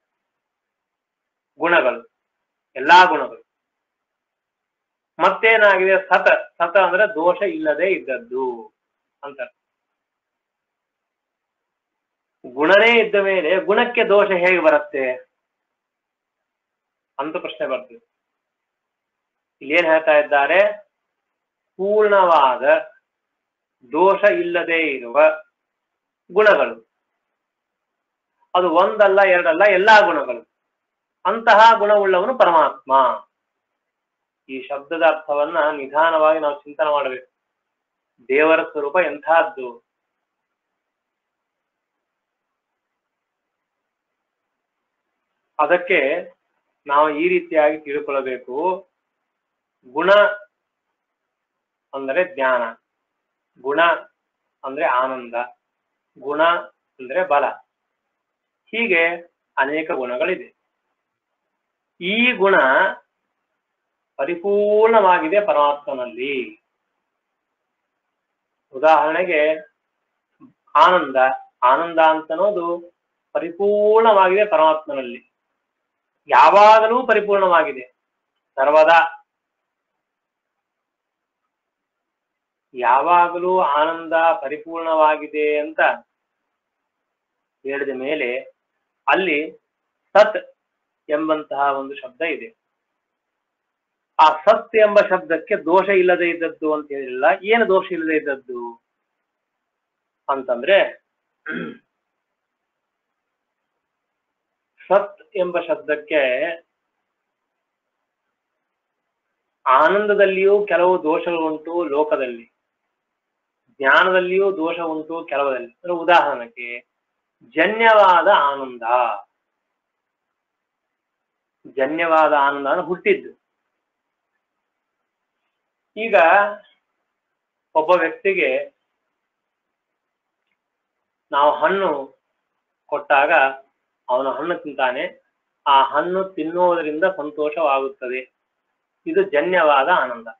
ಗುಣಗಳು ಎಲ್ಲಾ ಗುಣಗಳು ಮತ್ತೇನಾಗಿದೆ ಸತ ಸತ ಅಂದ್ರೆ ದೋಷ ಇಲ್ಲದೆ ಇದ್ದದ್ದು ಅಂತ ಗುಣನೇ ಇದ್ದ ಮೇಲೆ ಗುಣಕ್ಕೆ ದೋಷ ಹೇಗೆ ಬರುತ್ತೆ ಅಂತ ಪ್ರಶ್ನೆ ಬರ್ತದೆ ಇಲ್ಲಿ ಏನ್ ಹೇಳ್ತಾ ಇದ್ದಾರೆ ಪೂರ್ಣವಾದ ದೋಷ ಇಲ್ಲದೆ ಇರುವ ಗುಣಗಳು ಅದು ಒಂದಲ್ಲ ಎರಡಲ್ಲ ಎಲ್ಲಾ ಗುಣಗಳು ಅಂತಹ ಗುಣವುಳ್ಳವನು ಪರಮಾತ್ಮ ಈ ಶಬ್ದದ ಅರ್ಥವನ್ನ ನಿಧಾನವಾಗಿ ನಾವು ಚಿಂತನೆ ಮಾಡಬೇಕು ದೇವರ ಸ್ವರೂಪ ಎಂಥದ್ದು ಅದಕ್ಕೆ ನಾವು ಈ ರೀತಿಯಾಗಿ ತಿಳ್ಕೊಳ್ಳಬೇಕು ಗುಣ ಅಂದರೆ ಜ್ಞಾನ ಗುಣ ಅಂದ್ರೆ ಆನಂದ ಗುಣ ಅಂದ್ರೆ ಬಲ ಹೀಗೆ ಅನೇಕ ಗುಣಗಳಿದೆ ಈ ಗುಣ ಪರಿಪೂರ್ಣವಾಗಿದೆ ಪರಮಾತ್ಮನಲ್ಲಿ ಉದಾಹರಣೆಗೆ ಆನಂದ ಆನಂದ ಅಂತನೋದು ಪರಿಪೂರ್ಣವಾಗಿದೆ ಪರಮಾತ್ಮನಲ್ಲಿ ಯಾವಾಗಲೂ ಪರಿಪೂರ್ಣವಾಗಿದೆ ಸರ್ವದಾ ಯಾವಾಗಲೂ ಆನಂದ ಪರಿಪೂರ್ಣವಾಗಿದೆ ಅಂತ ಹೇಳಿದ ಮೇಲೆ ಅಲ್ಲಿ ಸತ್ ಎಂಬಂತಹ ಒಂದು ಶಬ್ದ ಇದೆ ಆ ಸತ್ ಎಂಬ ಶಬ್ದಕ್ಕೆ ದೋಷ ಇಲ್ಲದೆ ಇದ್ದದ್ದು ಅಂತ ಹೇಳಿಲ್ಲ ಏನು ದೋಷ ಇಲ್ಲದೆ ಇದ್ದದ್ದು ಅಂತಂದ್ರೆ ಸತ್ ಎಂಬ ಶಬ್ದಕ್ಕೆ ಆನಂದದಲ್ಲಿಯೂ ಕೆಲವು ದೋಷಗಳುಂಟು ಲೋಕದಲ್ಲಿ ಜ್ಞಾನದಲ್ಲಿಯೂ ದೋಷ ಉಂಟು ಕೆಲವದಲ್ಲಿ ಅಂದ್ರೆ ಉದಾಹರಣೆಗೆ ಜನ್ಯವಾದ ಆನಂದ ಜನ್ಯವಾದ ಆನಂದ ಅಂದ್ರೆ ಹುಟ್ಟಿದ್ದು ಈಗ ಒಬ್ಬ ವ್ಯಕ್ತಿಗೆ ನಾವು ಹಣ್ಣು ಕೊಟ್ಟಾಗ ಅವನು ಹಣ್ಣು ತಿಂತಾನೆ ಆ ಹಣ್ಣು ತಿನ್ನುವುದರಿಂದ ಸಂತೋಷವಾಗುತ್ತದೆ ಇದು ಜನ್ಯವಾದ ಆನಂದ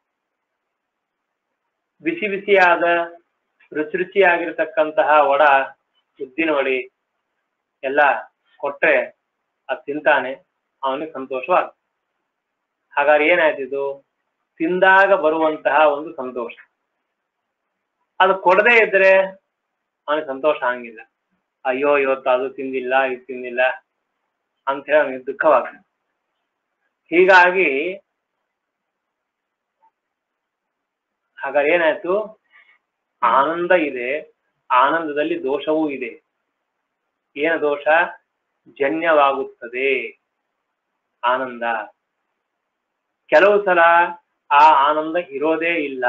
ಬಿಸಿ ಬಿಸಿಯಾದ ರುಚಿ ರುಚಿಯಾಗಿರ್ತಕ್ಕಂತಹ ವಡ ಉದ್ದಿನ ವಡಿ ಎಲ್ಲ ಕೊಟ್ರೆ ಅದು ತಿಂತಾನೆ ಅವನಿಗೆ ಸಂತೋಷವಾಗ್ತದೆ ಹಾಗಾದ್ರೆ ಏನಾಯ್ತು ಇದು ತಿಂದಾಗ ಬರುವಂತಹ ಒಂದು ಸಂತೋಷ ಅದು ಕೊಡದೇ ಇದ್ರೆ ಅವನಿಗೆ ಸಂತೋಷ ಹಂಗಿಲ್ಲ ಅಯ್ಯೋ ಇವತ್ತು ಅದು ತಿಂದಿಲ್ಲ ಇದು ತಿಂದಿಲ್ಲ ಅಂತ ಹೇಳಿ ಅವನಿಗೆ ದುಃಖವಾಗ್ತದೆ ಹೀಗಾಗಿ ಹಾಗಾದ್ರೆ ಏನಾಯ್ತು ಆನಂದ ಇದೆ ಆನಂದದಲ್ಲಿ ದೋಷವೂ ಇದೆ ಏನು ದೋಷ ಜನ್ಯವಾಗುತ್ತದೆ ಆನಂದ ಕೆಲವು ಸಲ ಆ ಆನಂದ ಇರೋದೇ ಇಲ್ಲ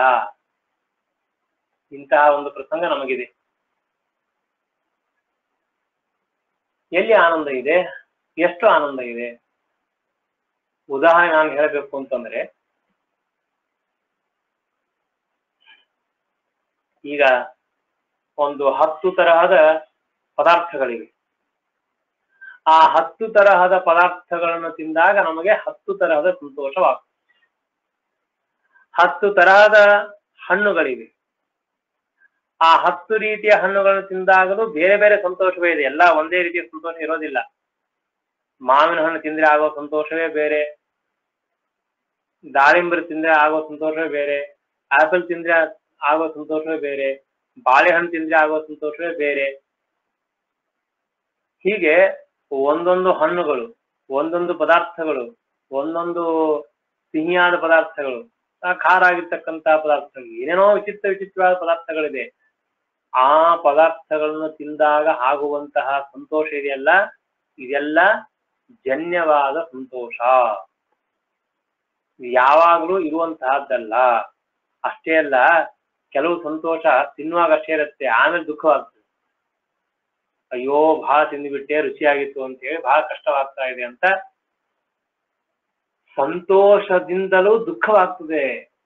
ಇಂತಹ ಒಂದು ಪ್ರಸಂಗ ನಮಗಿದೆ ಎಲ್ಲಿ ಆನಂದ ಇದೆ ಎಷ್ಟು ಆನಂದ ಇದೆ ಉದಾಹರಣೆ ನಾನು ಹೇಳಬೇಕು ಅಂತಂದ್ರೆ ಈಗ ಒಂದು ಹತ್ತು ತರಹದ ಪದಾರ್ಥಗಳಿವೆ ಆ ಹತ್ತು ತರಹದ ಪದಾರ್ಥಗಳನ್ನು ತಿಂದಾಗ ನಮಗೆ ಹತ್ತು ತರಹದ ಸಂತೋಷವಾಗ್ತದೆ ಹತ್ತು ತರಹದ ಹಣ್ಣುಗಳಿವೆ ಆ ಹತ್ತು ರೀತಿಯ ಹಣ್ಣುಗಳನ್ನು ತಿಂದಾಗಲೂ ಬೇರೆ ಬೇರೆ ಸಂತೋಷವೇ ಇದೆ ಎಲ್ಲ ಒಂದೇ ರೀತಿಯ ಸಂತೋಷ ಇರೋದಿಲ್ಲ ಮಾವಿನ ಹಣ್ಣು ತಿಂದ್ರೆ ಆಗೋ ಸಂತೋಷವೇ ಬೇರೆ ದಾಳಿಂಬರು ತಿಂದ್ರೆ ಆಗೋ ಸಂತೋಷವೇ ಬೇರೆ ಆಪಲ್ ತಿಂದ್ರೆ ಆಗೋ ಸಂತೋಷವೇ ಬೇರೆ ಬಾಳೆಹಣ್ಣು ತಿಂದ್ರೆ ಆಗೋ ಸಂತೋಷವೇ ಬೇರೆ ಹೀಗೆ ಒಂದೊಂದು ಹಣ್ಣುಗಳು ಒಂದೊಂದು ಪದಾರ್ಥಗಳು ಒಂದೊಂದು ಸಿಹಿಯಾದ ಪದಾರ್ಥಗಳು ಆ ಖಾರ ಆಗಿರ್ತಕ್ಕಂತ ಪದಾರ್ಥಗಳು ಏನೇನೋ ವಿಚಿತ್ರ ವಿಚಿತ್ರವಾದ ಪದಾರ್ಥಗಳಿದೆ ಆ ಪದಾರ್ಥಗಳನ್ನು ತಿಂದಾಗ ಆಗುವಂತಹ ಸಂತೋಷ ಇದೆಯಲ್ಲ ಇದೆಲ್ಲ ಜನ್ಯವಾದ ಸಂತೋಷ ಇದು ಯಾವಾಗಲೂ ಇರುವಂತಹದ್ದಲ್ಲ ಅಷ್ಟೇ ಅಲ್ಲ ಕೆಲವು ಸಂತೋಷ ತಿನ್ನುವಾಗ ಅಷ್ಟೇ ಇರುತ್ತೆ ಆಮೇಲೆ ದುಃಖವಾಗ್ತದೆ ಅಯ್ಯೋ ಬಹಳ ತಿಂದುಬಿಟ್ಟೆ ರುಚಿಯಾಗಿತ್ತು ಅಂತ ಹೇಳಿ ಬಹಳ ಕಷ್ಟವಾಗ್ತಾ ಇದೆ ಅಂತ ಸಂತೋಷದಿಂದಲೂ ದುಃಖವಾಗ್ತದೆ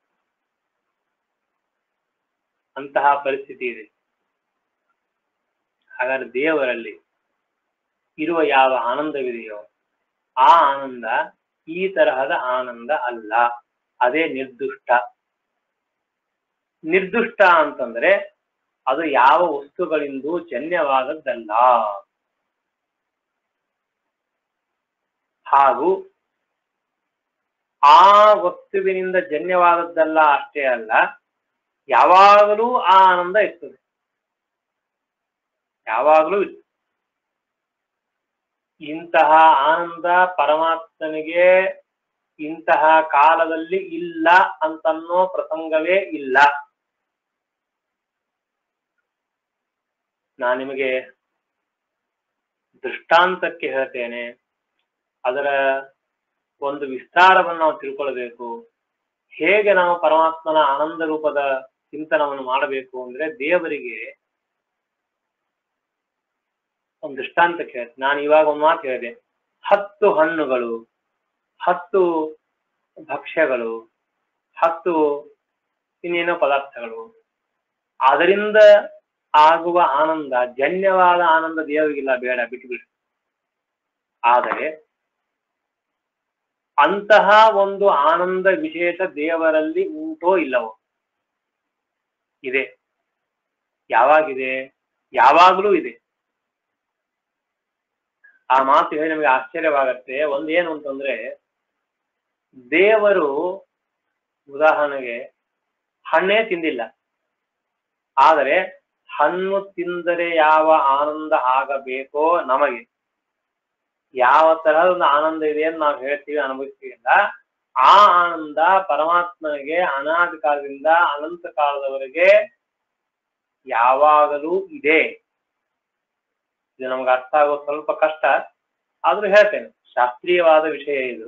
ಅಂತಹ ಪರಿಸ್ಥಿತಿ ಇದೆ ಹಾಗಾದ್ರೆ ದೇವರಲ್ಲಿ ಇರುವ ಯಾವ ಆನಂದವಿದೆಯೋ ಆ ಆನಂದ ಈ ತರಹದ ಆನಂದ ಅಲ್ಲ ಅದೇ ನಿರ್ದುಷ್ಟ ನಿರ್ದುಷ್ಟ ಅಂತಂದ್ರೆ ಅದು ಯಾವ ವಸ್ತುಗಳಿಂದ ಜನ್ಯವಾದದ್ದಲ್ಲ ಹಾಗೂ ಆ ವಸ್ತುವಿನಿಂದ ಜನ್ಯವಾದದ್ದಲ್ಲ ಅಷ್ಟೇ ಅಲ್ಲ ಯಾವಾಗಲೂ ಆ ಆನಂದ ಇರ್ತದೆ ಯಾವಾಗಲೂ ಇರ್ತದೆ ಇಂತಹ ಆನಂದ ಪರಮಾತ್ಮನಿಗೆ ಇಂತಹ ಕಾಲದಲ್ಲಿ ಇಲ್ಲ ಅಂತನ್ನೋ ಪ್ರಸಂಗವೇ ಇಲ್ಲ ನಾನು ನಿಮಗೆ ದೃಷ್ಟಾಂತಕ್ಕೆ ಹೇಳ್ತೇನೆ ಅದರ ಒಂದು ವಿಸ್ತಾರವನ್ನು ನಾವು ತಿಳ್ಕೊಳ್ಬೇಕು ಹೇಗೆ ನಾವು ಪರಮಾತ್ಮನ ಆನಂದ ರೂಪದ ಚಿಂತನವನ್ನು ಮಾಡಬೇಕು ಅಂದ್ರೆ ದೇವರಿಗೆ ಒಂದು ದೃಷ್ಟಾಂತಕ್ಕೆ ಹೇಳ್ತೀನಿ ನಾನು ಇವಾಗ ಒಂದು ಮಾತು ಹೇಳಿದೆ ಹತ್ತು ಹಣ್ಣುಗಳು ಹತ್ತು ಭಕ್ಷ್ಯಗಳು ಹತ್ತು ಇನ್ನೇನೋ ಪದಾರ್ಥಗಳು ಅದರಿಂದ ಆಗುವ ಆನಂದ ಜನ್ಯವಾದ ಆನಂದ ದೇವರಿಗಿಲ್ಲ ಬೇಡ ಬಿಟ್ಟು ಬಿಡು ಆದರೆ ಅಂತಹ ಒಂದು ಆನಂದ ವಿಶೇಷ ದೇವರಲ್ಲಿ ಉಂಟೋ ಇಲ್ಲವೋ ಇದೆ ಯಾವಾಗಿದೆ ಯಾವಾಗಲೂ ಇದೆ ಆ ಮಾತು ಹೇಳಿ ನಮಗೆ ಆಶ್ಚರ್ಯವಾಗತ್ತೆ ಒಂದೇನು ಅಂತಂದ್ರೆ ದೇವರು ಉದಾಹರಣೆಗೆ ಹಣ್ಣೇ ತಿಂದಿಲ್ಲ ಆದರೆ ಹಣ್ಣು ತಿಂದರೆ ಯಾವ ಆನಂದ ಆಗಬೇಕೋ ನಮಗೆ ಯಾವ ತರಹದ ಒಂದು ಆನಂದ ಇದೆ ಅಂತ ನಾವು ಹೇಳ್ತೀವಿ ಅನುಭವಿಸ್ತೀವಿ ಅಲ್ಲ ಆ ಆನಂದ ಪರಮಾತ್ಮನಿಗೆ ಅನಾದಿ ಕಾಲದಿಂದ ಅನಂತ ಕಾಲದವರೆಗೆ ಯಾವಾಗಲೂ ಇದೆ ಇದು ನಮ್ಗೆ ಅರ್ಥ ಆಗೋದು ಸ್ವಲ್ಪ ಕಷ್ಟ ಆದ್ರೂ ಹೇಳ್ತೇನೆ ಶಾಸ್ತ್ರೀಯವಾದ ವಿಷಯ ಇದು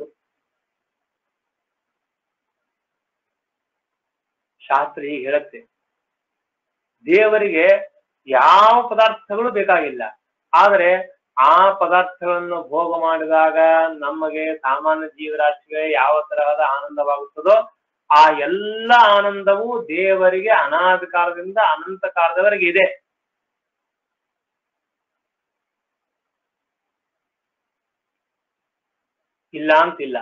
ಶಾಸ್ತ್ರ ಹೀಗೆ ಹೇಳುತ್ತೆ ದೇವರಿಗೆ ಯಾವ ಪದಾರ್ಥಗಳು ಬೇಕಾಗಿಲ್ಲ ಆದರೆ ಆ ಪದಾರ್ಥಗಳನ್ನು ಭೋಗ ಮಾಡಿದಾಗ ನಮಗೆ ಸಾಮಾನ್ಯ ಜೀವರಾಶಿಗೆ ಯಾವ ತರಹದ ಆನಂದವಾಗುತ್ತದೋ ಆ ಎಲ್ಲ ಆನಂದವು ದೇವರಿಗೆ ಅನಾದಿ ಕಾಲದಿಂದ ಅನಂತ ಕಾಲದವರೆಗೆ ಇದೆ ಇಲ್ಲ ಅಂತಿಲ್ಲ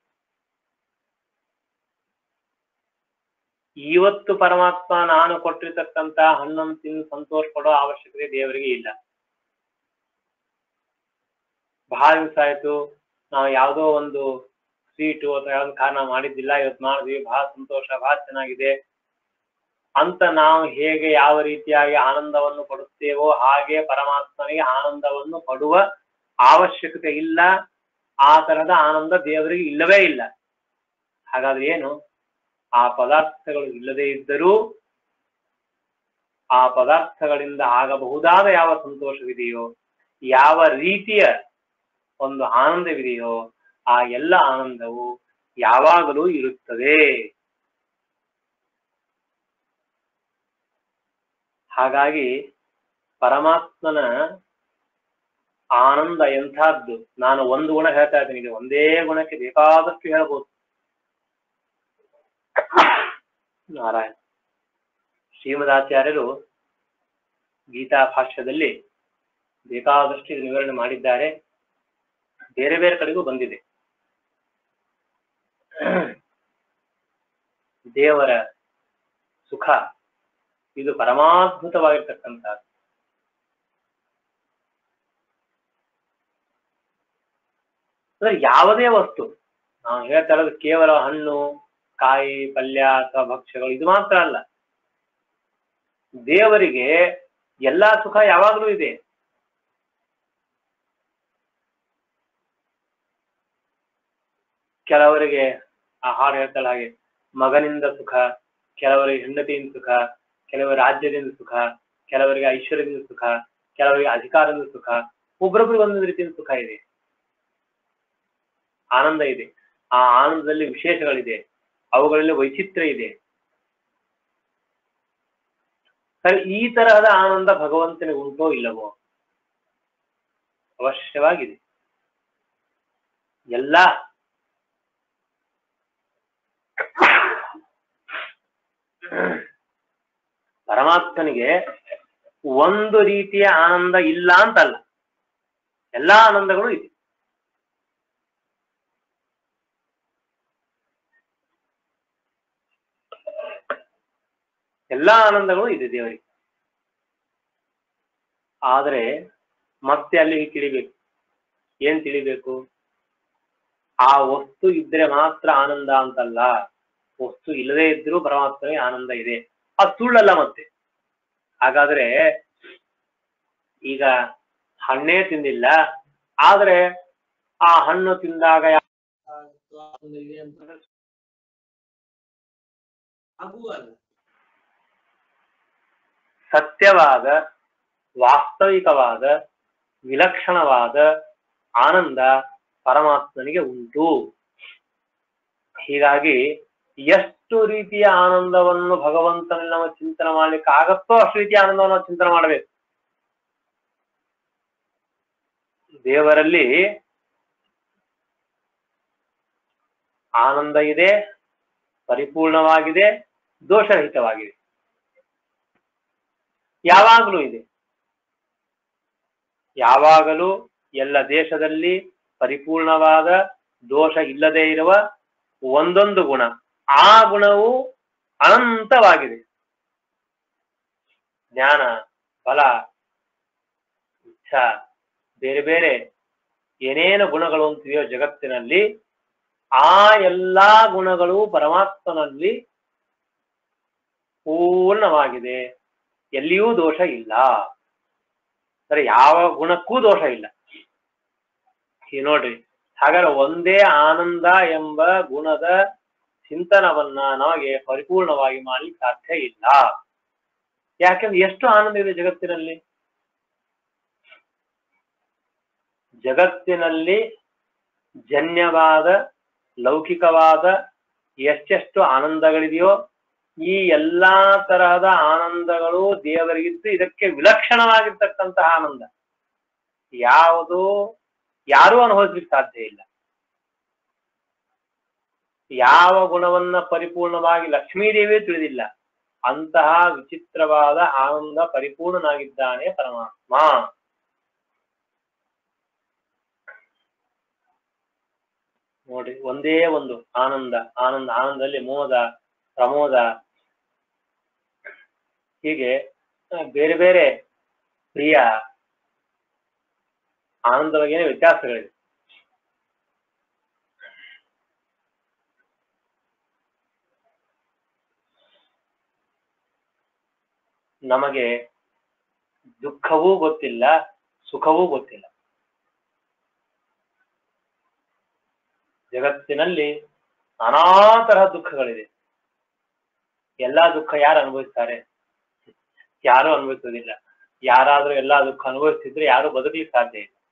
ಇವತ್ತು ಪರಮಾತ್ಮ ನಾನು ಕೊಟ್ಟಿರ್ತಕ್ಕಂತ ಹಣ್ಣನ್ನು ತಿಂದು ಸಂತೋಷ ಪಡೋ ಅವಶ್ಯಕತೆ ದೇವರಿಗೆ ಇಲ್ಲ ಬಹಳ ದಿವಸ ಆಯ್ತು ನಾವು ಯಾವುದೋ ಒಂದು ಸ್ವೀಟು ಅಥವಾ ಯಾವ್ದೋ ಕಾರಣ ಮಾಡಿದ್ದಿಲ್ಲ ಇವತ್ತು ಮಾಡಿದ್ವಿ ಬಹಳ ಸಂತೋಷ ಬಹಳ ಚೆನ್ನಾಗಿದೆ ಅಂತ ನಾವು ಹೇಗೆ ಯಾವ ರೀತಿಯಾಗಿ ಆನಂದವನ್ನು ಪಡುತ್ತೇವೋ ಹಾಗೆ ಪರಮಾತ್ಮನಿಗೆ ಆನಂದವನ್ನು ಪಡುವ ಅವಶ್ಯಕತೆ ಇಲ್ಲ ಆ ತರಹದ ಆನಂದ ದೇವರಿಗೆ ಇಲ್ಲವೇ ಇಲ್ಲ ಹಾಗಾದ್ರೆ ಏನು ಆ ಪದಾರ್ಥಗಳು ಇಲ್ಲದೇ ಇದ್ದರೂ ಆ ಪದಾರ್ಥಗಳಿಂದ ಆಗಬಹುದಾದ ಯಾವ ಸಂತೋಷವಿದೆಯೋ ಯಾವ ರೀತಿಯ ಒಂದು ಆನಂದವಿದೆಯೋ ಆ ಎಲ್ಲ ಆನಂದವು ಯಾವಾಗಲೂ ಇರುತ್ತದೆ ಹಾಗಾಗಿ ಪರಮಾತ್ಮನ ಆನಂದ ಎಂಥದ್ದು ನಾನು ಒಂದು ಗುಣ ಹೇಳ್ತಾ ಇದ್ದೀನಿ ಇದು ಒಂದೇ ಗುಣಕ್ಕೆ ಬೇಕಾದಷ್ಟು ಹೇಳ್ಬೋದು ನಾರಾಯಣ ಶ್ರೀಮದಾಚಾರ್ಯರು ಗೀತಾ ಭಾಷ್ಯದಲ್ಲಿ ಬೇಕಾದಷ್ಟು ಇದು ವಿವರಣೆ ಮಾಡಿದ್ದಾರೆ ಬೇರೆ ಬೇರೆ ಕಡೆಗೂ ಬಂದಿದೆ ದೇವರ ಸುಖ ಇದು ಪರಮಾದ್ಭುತವಾಗಿರ್ತಕ್ಕಂಥದ್ದು ಅಂದ್ರೆ ಯಾವುದೇ ವಸ್ತು ನಾವು ಹೇಳ್ತಾ ಇರೋದು ಕೇವಲ ಹಣ್ಣು ಕಾಯಿ ಪಲ್ಯ ಅಥವಾ ಭಕ್ಷ್ಯಗಳು ಇದು ಮಾತ್ರ ಅಲ್ಲ ದೇವರಿಗೆ ಎಲ್ಲಾ ಸುಖ ಯಾವಾಗಲೂ ಇದೆ ಕೆಲವರಿಗೆ ಆ ಹಾಡು ಹೇಳ್ತಾಳೆ ಹಾಗೆ ಮಗನಿಂದ ಸುಖ ಕೆಲವರಿಗೆ ಹೆಂಡತಿಯಿಂದ ಸುಖ ಕೆಲವರಿಗೆ ರಾಜ್ಯದಿಂದ ಸುಖ ಕೆಲವರಿಗೆ ಐಶ್ವರ್ಯದಿಂದ ಸುಖ ಕೆಲವರಿಗೆ ಅಧಿಕಾರದಿಂದ ಸುಖ ಒಬ್ಬರೊಬ್ಬರಿಗೆ ಒಂದೊಂದು ರೀತಿಯ ಸುಖ ಇದೆ ಆನಂದ ಇದೆ ಆ ಆನಂದದಲ್ಲಿ ವಿಶೇಷಗಳಿದೆ ಅವುಗಳಲ್ಲಿ ವೈಚಿತ್ರ್ಯ ಇದೆ ಸರಿ ಈ ತರಹದ ಆನಂದ ಭಗವಂತನಿಗೆ ಉಂಟೋ ಇಲ್ಲವೋ ಅವಶ್ಯವಾಗಿದೆ ಎಲ್ಲ ಪರಮಾತ್ಮನಿಗೆ ಒಂದು ರೀತಿಯ ಆನಂದ ಇಲ್ಲ ಅಂತಲ್ಲ ಎಲ್ಲಾ ಆನಂದಗಳು ಇದೆ ಎಲ್ಲಾ ಆನಂದಗಳು ಇದೆ ದೇವರಿಗೆ ಆದರೆ ಮತ್ತೆ ಅಲ್ಲಿಗೆ ತಿಳಿಬೇಕು ಏನ್ ತಿಳಿಬೇಕು ಆ ವಸ್ತು ಇದ್ರೆ ಮಾತ್ರ ಆನಂದ ಅಂತಲ್ಲ ವಸ್ತು ಇಲ್ಲದೆ ಇದ್ರೂ ಪರಮಾತ್ಮನಿಗೆ ಆನಂದ ಇದೆ ಅದು ಸುಳ್ಳಲ್ಲ ಮತ್ತೆ ಹಾಗಾದ್ರೆ ಈಗ ಹಣ್ಣೇ ತಿಂದಿಲ್ಲ ಆದ್ರೆ ಆ ಹಣ್ಣು ತಿಂದಾಗ ಯಾವ ಆನಂದ ಇದೆ ಅಂತಂದ್ರೆ ಆಗುವಲ್ಲ ಸತ್ಯವಾದ ವಾಸ್ತವಿಕವಾದ ವಿಲಕ್ಷಣವಾದ ಆನಂದ ಪರಮಾತ್ಮನಿಗೆ ಉಂಟು ಹೀಗಾಗಿ ಎಷ್ಟು ರೀತಿಯ ಆನಂದವನ್ನು ಭಗವಂತನಲ್ಲಿ ನಾವು ಚಿಂತನೆ ಮಾಡ್ಲಿಕ್ಕೆ ಆಗತ್ತೋ ಅಷ್ಟು ರೀತಿಯ ಆನಂದವನ್ನು ನಾವು ಚಿಂತನೆ ಮಾಡಬೇಕು ದೇವರಲ್ಲಿ ಆನಂದ ಇದೆ ಪರಿಪೂರ್ಣವಾಗಿದೆ ದೋಷರಹಿತವಾಗಿದೆ ಯಾವಾಗಲೂ ಇದೆ ಯಾವಾಗಲೂ ಎಲ್ಲ ದೇಶದಲ್ಲಿ ಪರಿಪೂರ್ಣವಾದ ದೋಷ ಇಲ್ಲದೆ ಇರುವ ಒಂದೊಂದು ಗುಣ ಆ ಗುಣವು ಅನಂತವಾಗಿದೆ ಜ್ಞಾನ ಫಲ ಇಚ್ಛಾ ಬೇರೆ ಬೇರೆ ಏನೇನು ಗುಣಗಳು ಅಂತಿವೆಯೋ ಜಗತ್ತಿನಲ್ಲಿ ಆ ಎಲ್ಲಾ ಗುಣಗಳು ಪರಮಾತ್ಮನಲ್ಲಿ ಪೂರ್ಣವಾಗಿದೆ ಎಲ್ಲಿಯೂ ದೋಷ ಇಲ್ಲ ಅಂದ್ರೆ ಯಾವ ಗುಣಕ್ಕೂ ದೋಷ ಇಲ್ಲ ಈ ನೋಡ್ರಿ ಹಾಗಾದ್ರೆ ಒಂದೇ ಆನಂದ ಎಂಬ ಗುಣದ ಚಿಂತನವನ್ನ ನಮಗೆ ಪರಿಪೂರ್ಣವಾಗಿ ಮಾಡ್ಲಿಕ್ಕೆ ಸಾಧ್ಯ ಇಲ್ಲ ಯಾಕಂದ್ರೆ ಎಷ್ಟು ಆನಂದ ಇದೆ ಜಗತ್ತಿನಲ್ಲಿ ಜಗತ್ತಿನಲ್ಲಿ ಜನ್ಯವಾದ ಲೌಕಿಕವಾದ ಎಷ್ಟೆಷ್ಟು ಆನಂದಗಳಿದೆಯೋ ಈ ಎಲ್ಲಾ ತರಹದ ಆನಂದಗಳು ದೇವರಿಗಿದ್ದು ಇದಕ್ಕೆ ವಿಲಕ್ಷಣವಾಗಿರ್ತಕ್ಕಂತಹ ಆನಂದ ಯಾವುದು ಯಾರೂ ಅನುಭವಿಸ್ಲಿಕ್ಕೆ ಸಾಧ್ಯ ಇಲ್ಲ ಯಾವ ಗುಣವನ್ನ ಪರಿಪೂರ್ಣವಾಗಿ ಲಕ್ಷ್ಮೀದೇವಿಯೇ ತಿಳಿದಿಲ್ಲ ಅಂತಹ ವಿಚಿತ್ರವಾದ ಆನಂದ ಪರಿಪೂರ್ಣನಾಗಿದ್ದಾನೆ ಪರಮಾತ್ಮ ನೋಡಿ ಒಂದೇ ಒಂದು ಆನಂದ ಆನಂದ ಆನಂದದಲ್ಲಿ ಮೋದ ಪ್ರಮೋದ ಹೀಗೆ ಆ, ಬೇರೆ ಬೇರೆ ಪ್ರಿಯ ಆನಂದದೊಳಗೇನೆ ವ್ಯತ್ಯಾಸಗಳಿವೆ ನಮಗೆ ದುಃಖವೂ ಗೊತ್ತಿಲ್ಲ ಸುಖವೂ ಗೊತ್ತಿಲ್ಲ ಜಗತ್ತಿನಲ್ಲಿ ನಾನಾ ತರಹ ದುಃಖಗಳಿದೆ ಎಲ್ಲಾ ದುಃಖ ಯಾರು ಅನುಭವಿಸ್ತಾರೆ ಯಾರು ಅನುಭವಿಸೋದಿಲ್ಲ ಯಾರಾದ್ರೂ ಎಲ್ಲಾ ದುಃಖ ಅನುಭವಿಸ್ತಿದ್ರೆ ಯಾರು ಬದುಕಲಿಕ್ಕೆ ಸಾಧ್ಯ ಇಲ್ಲ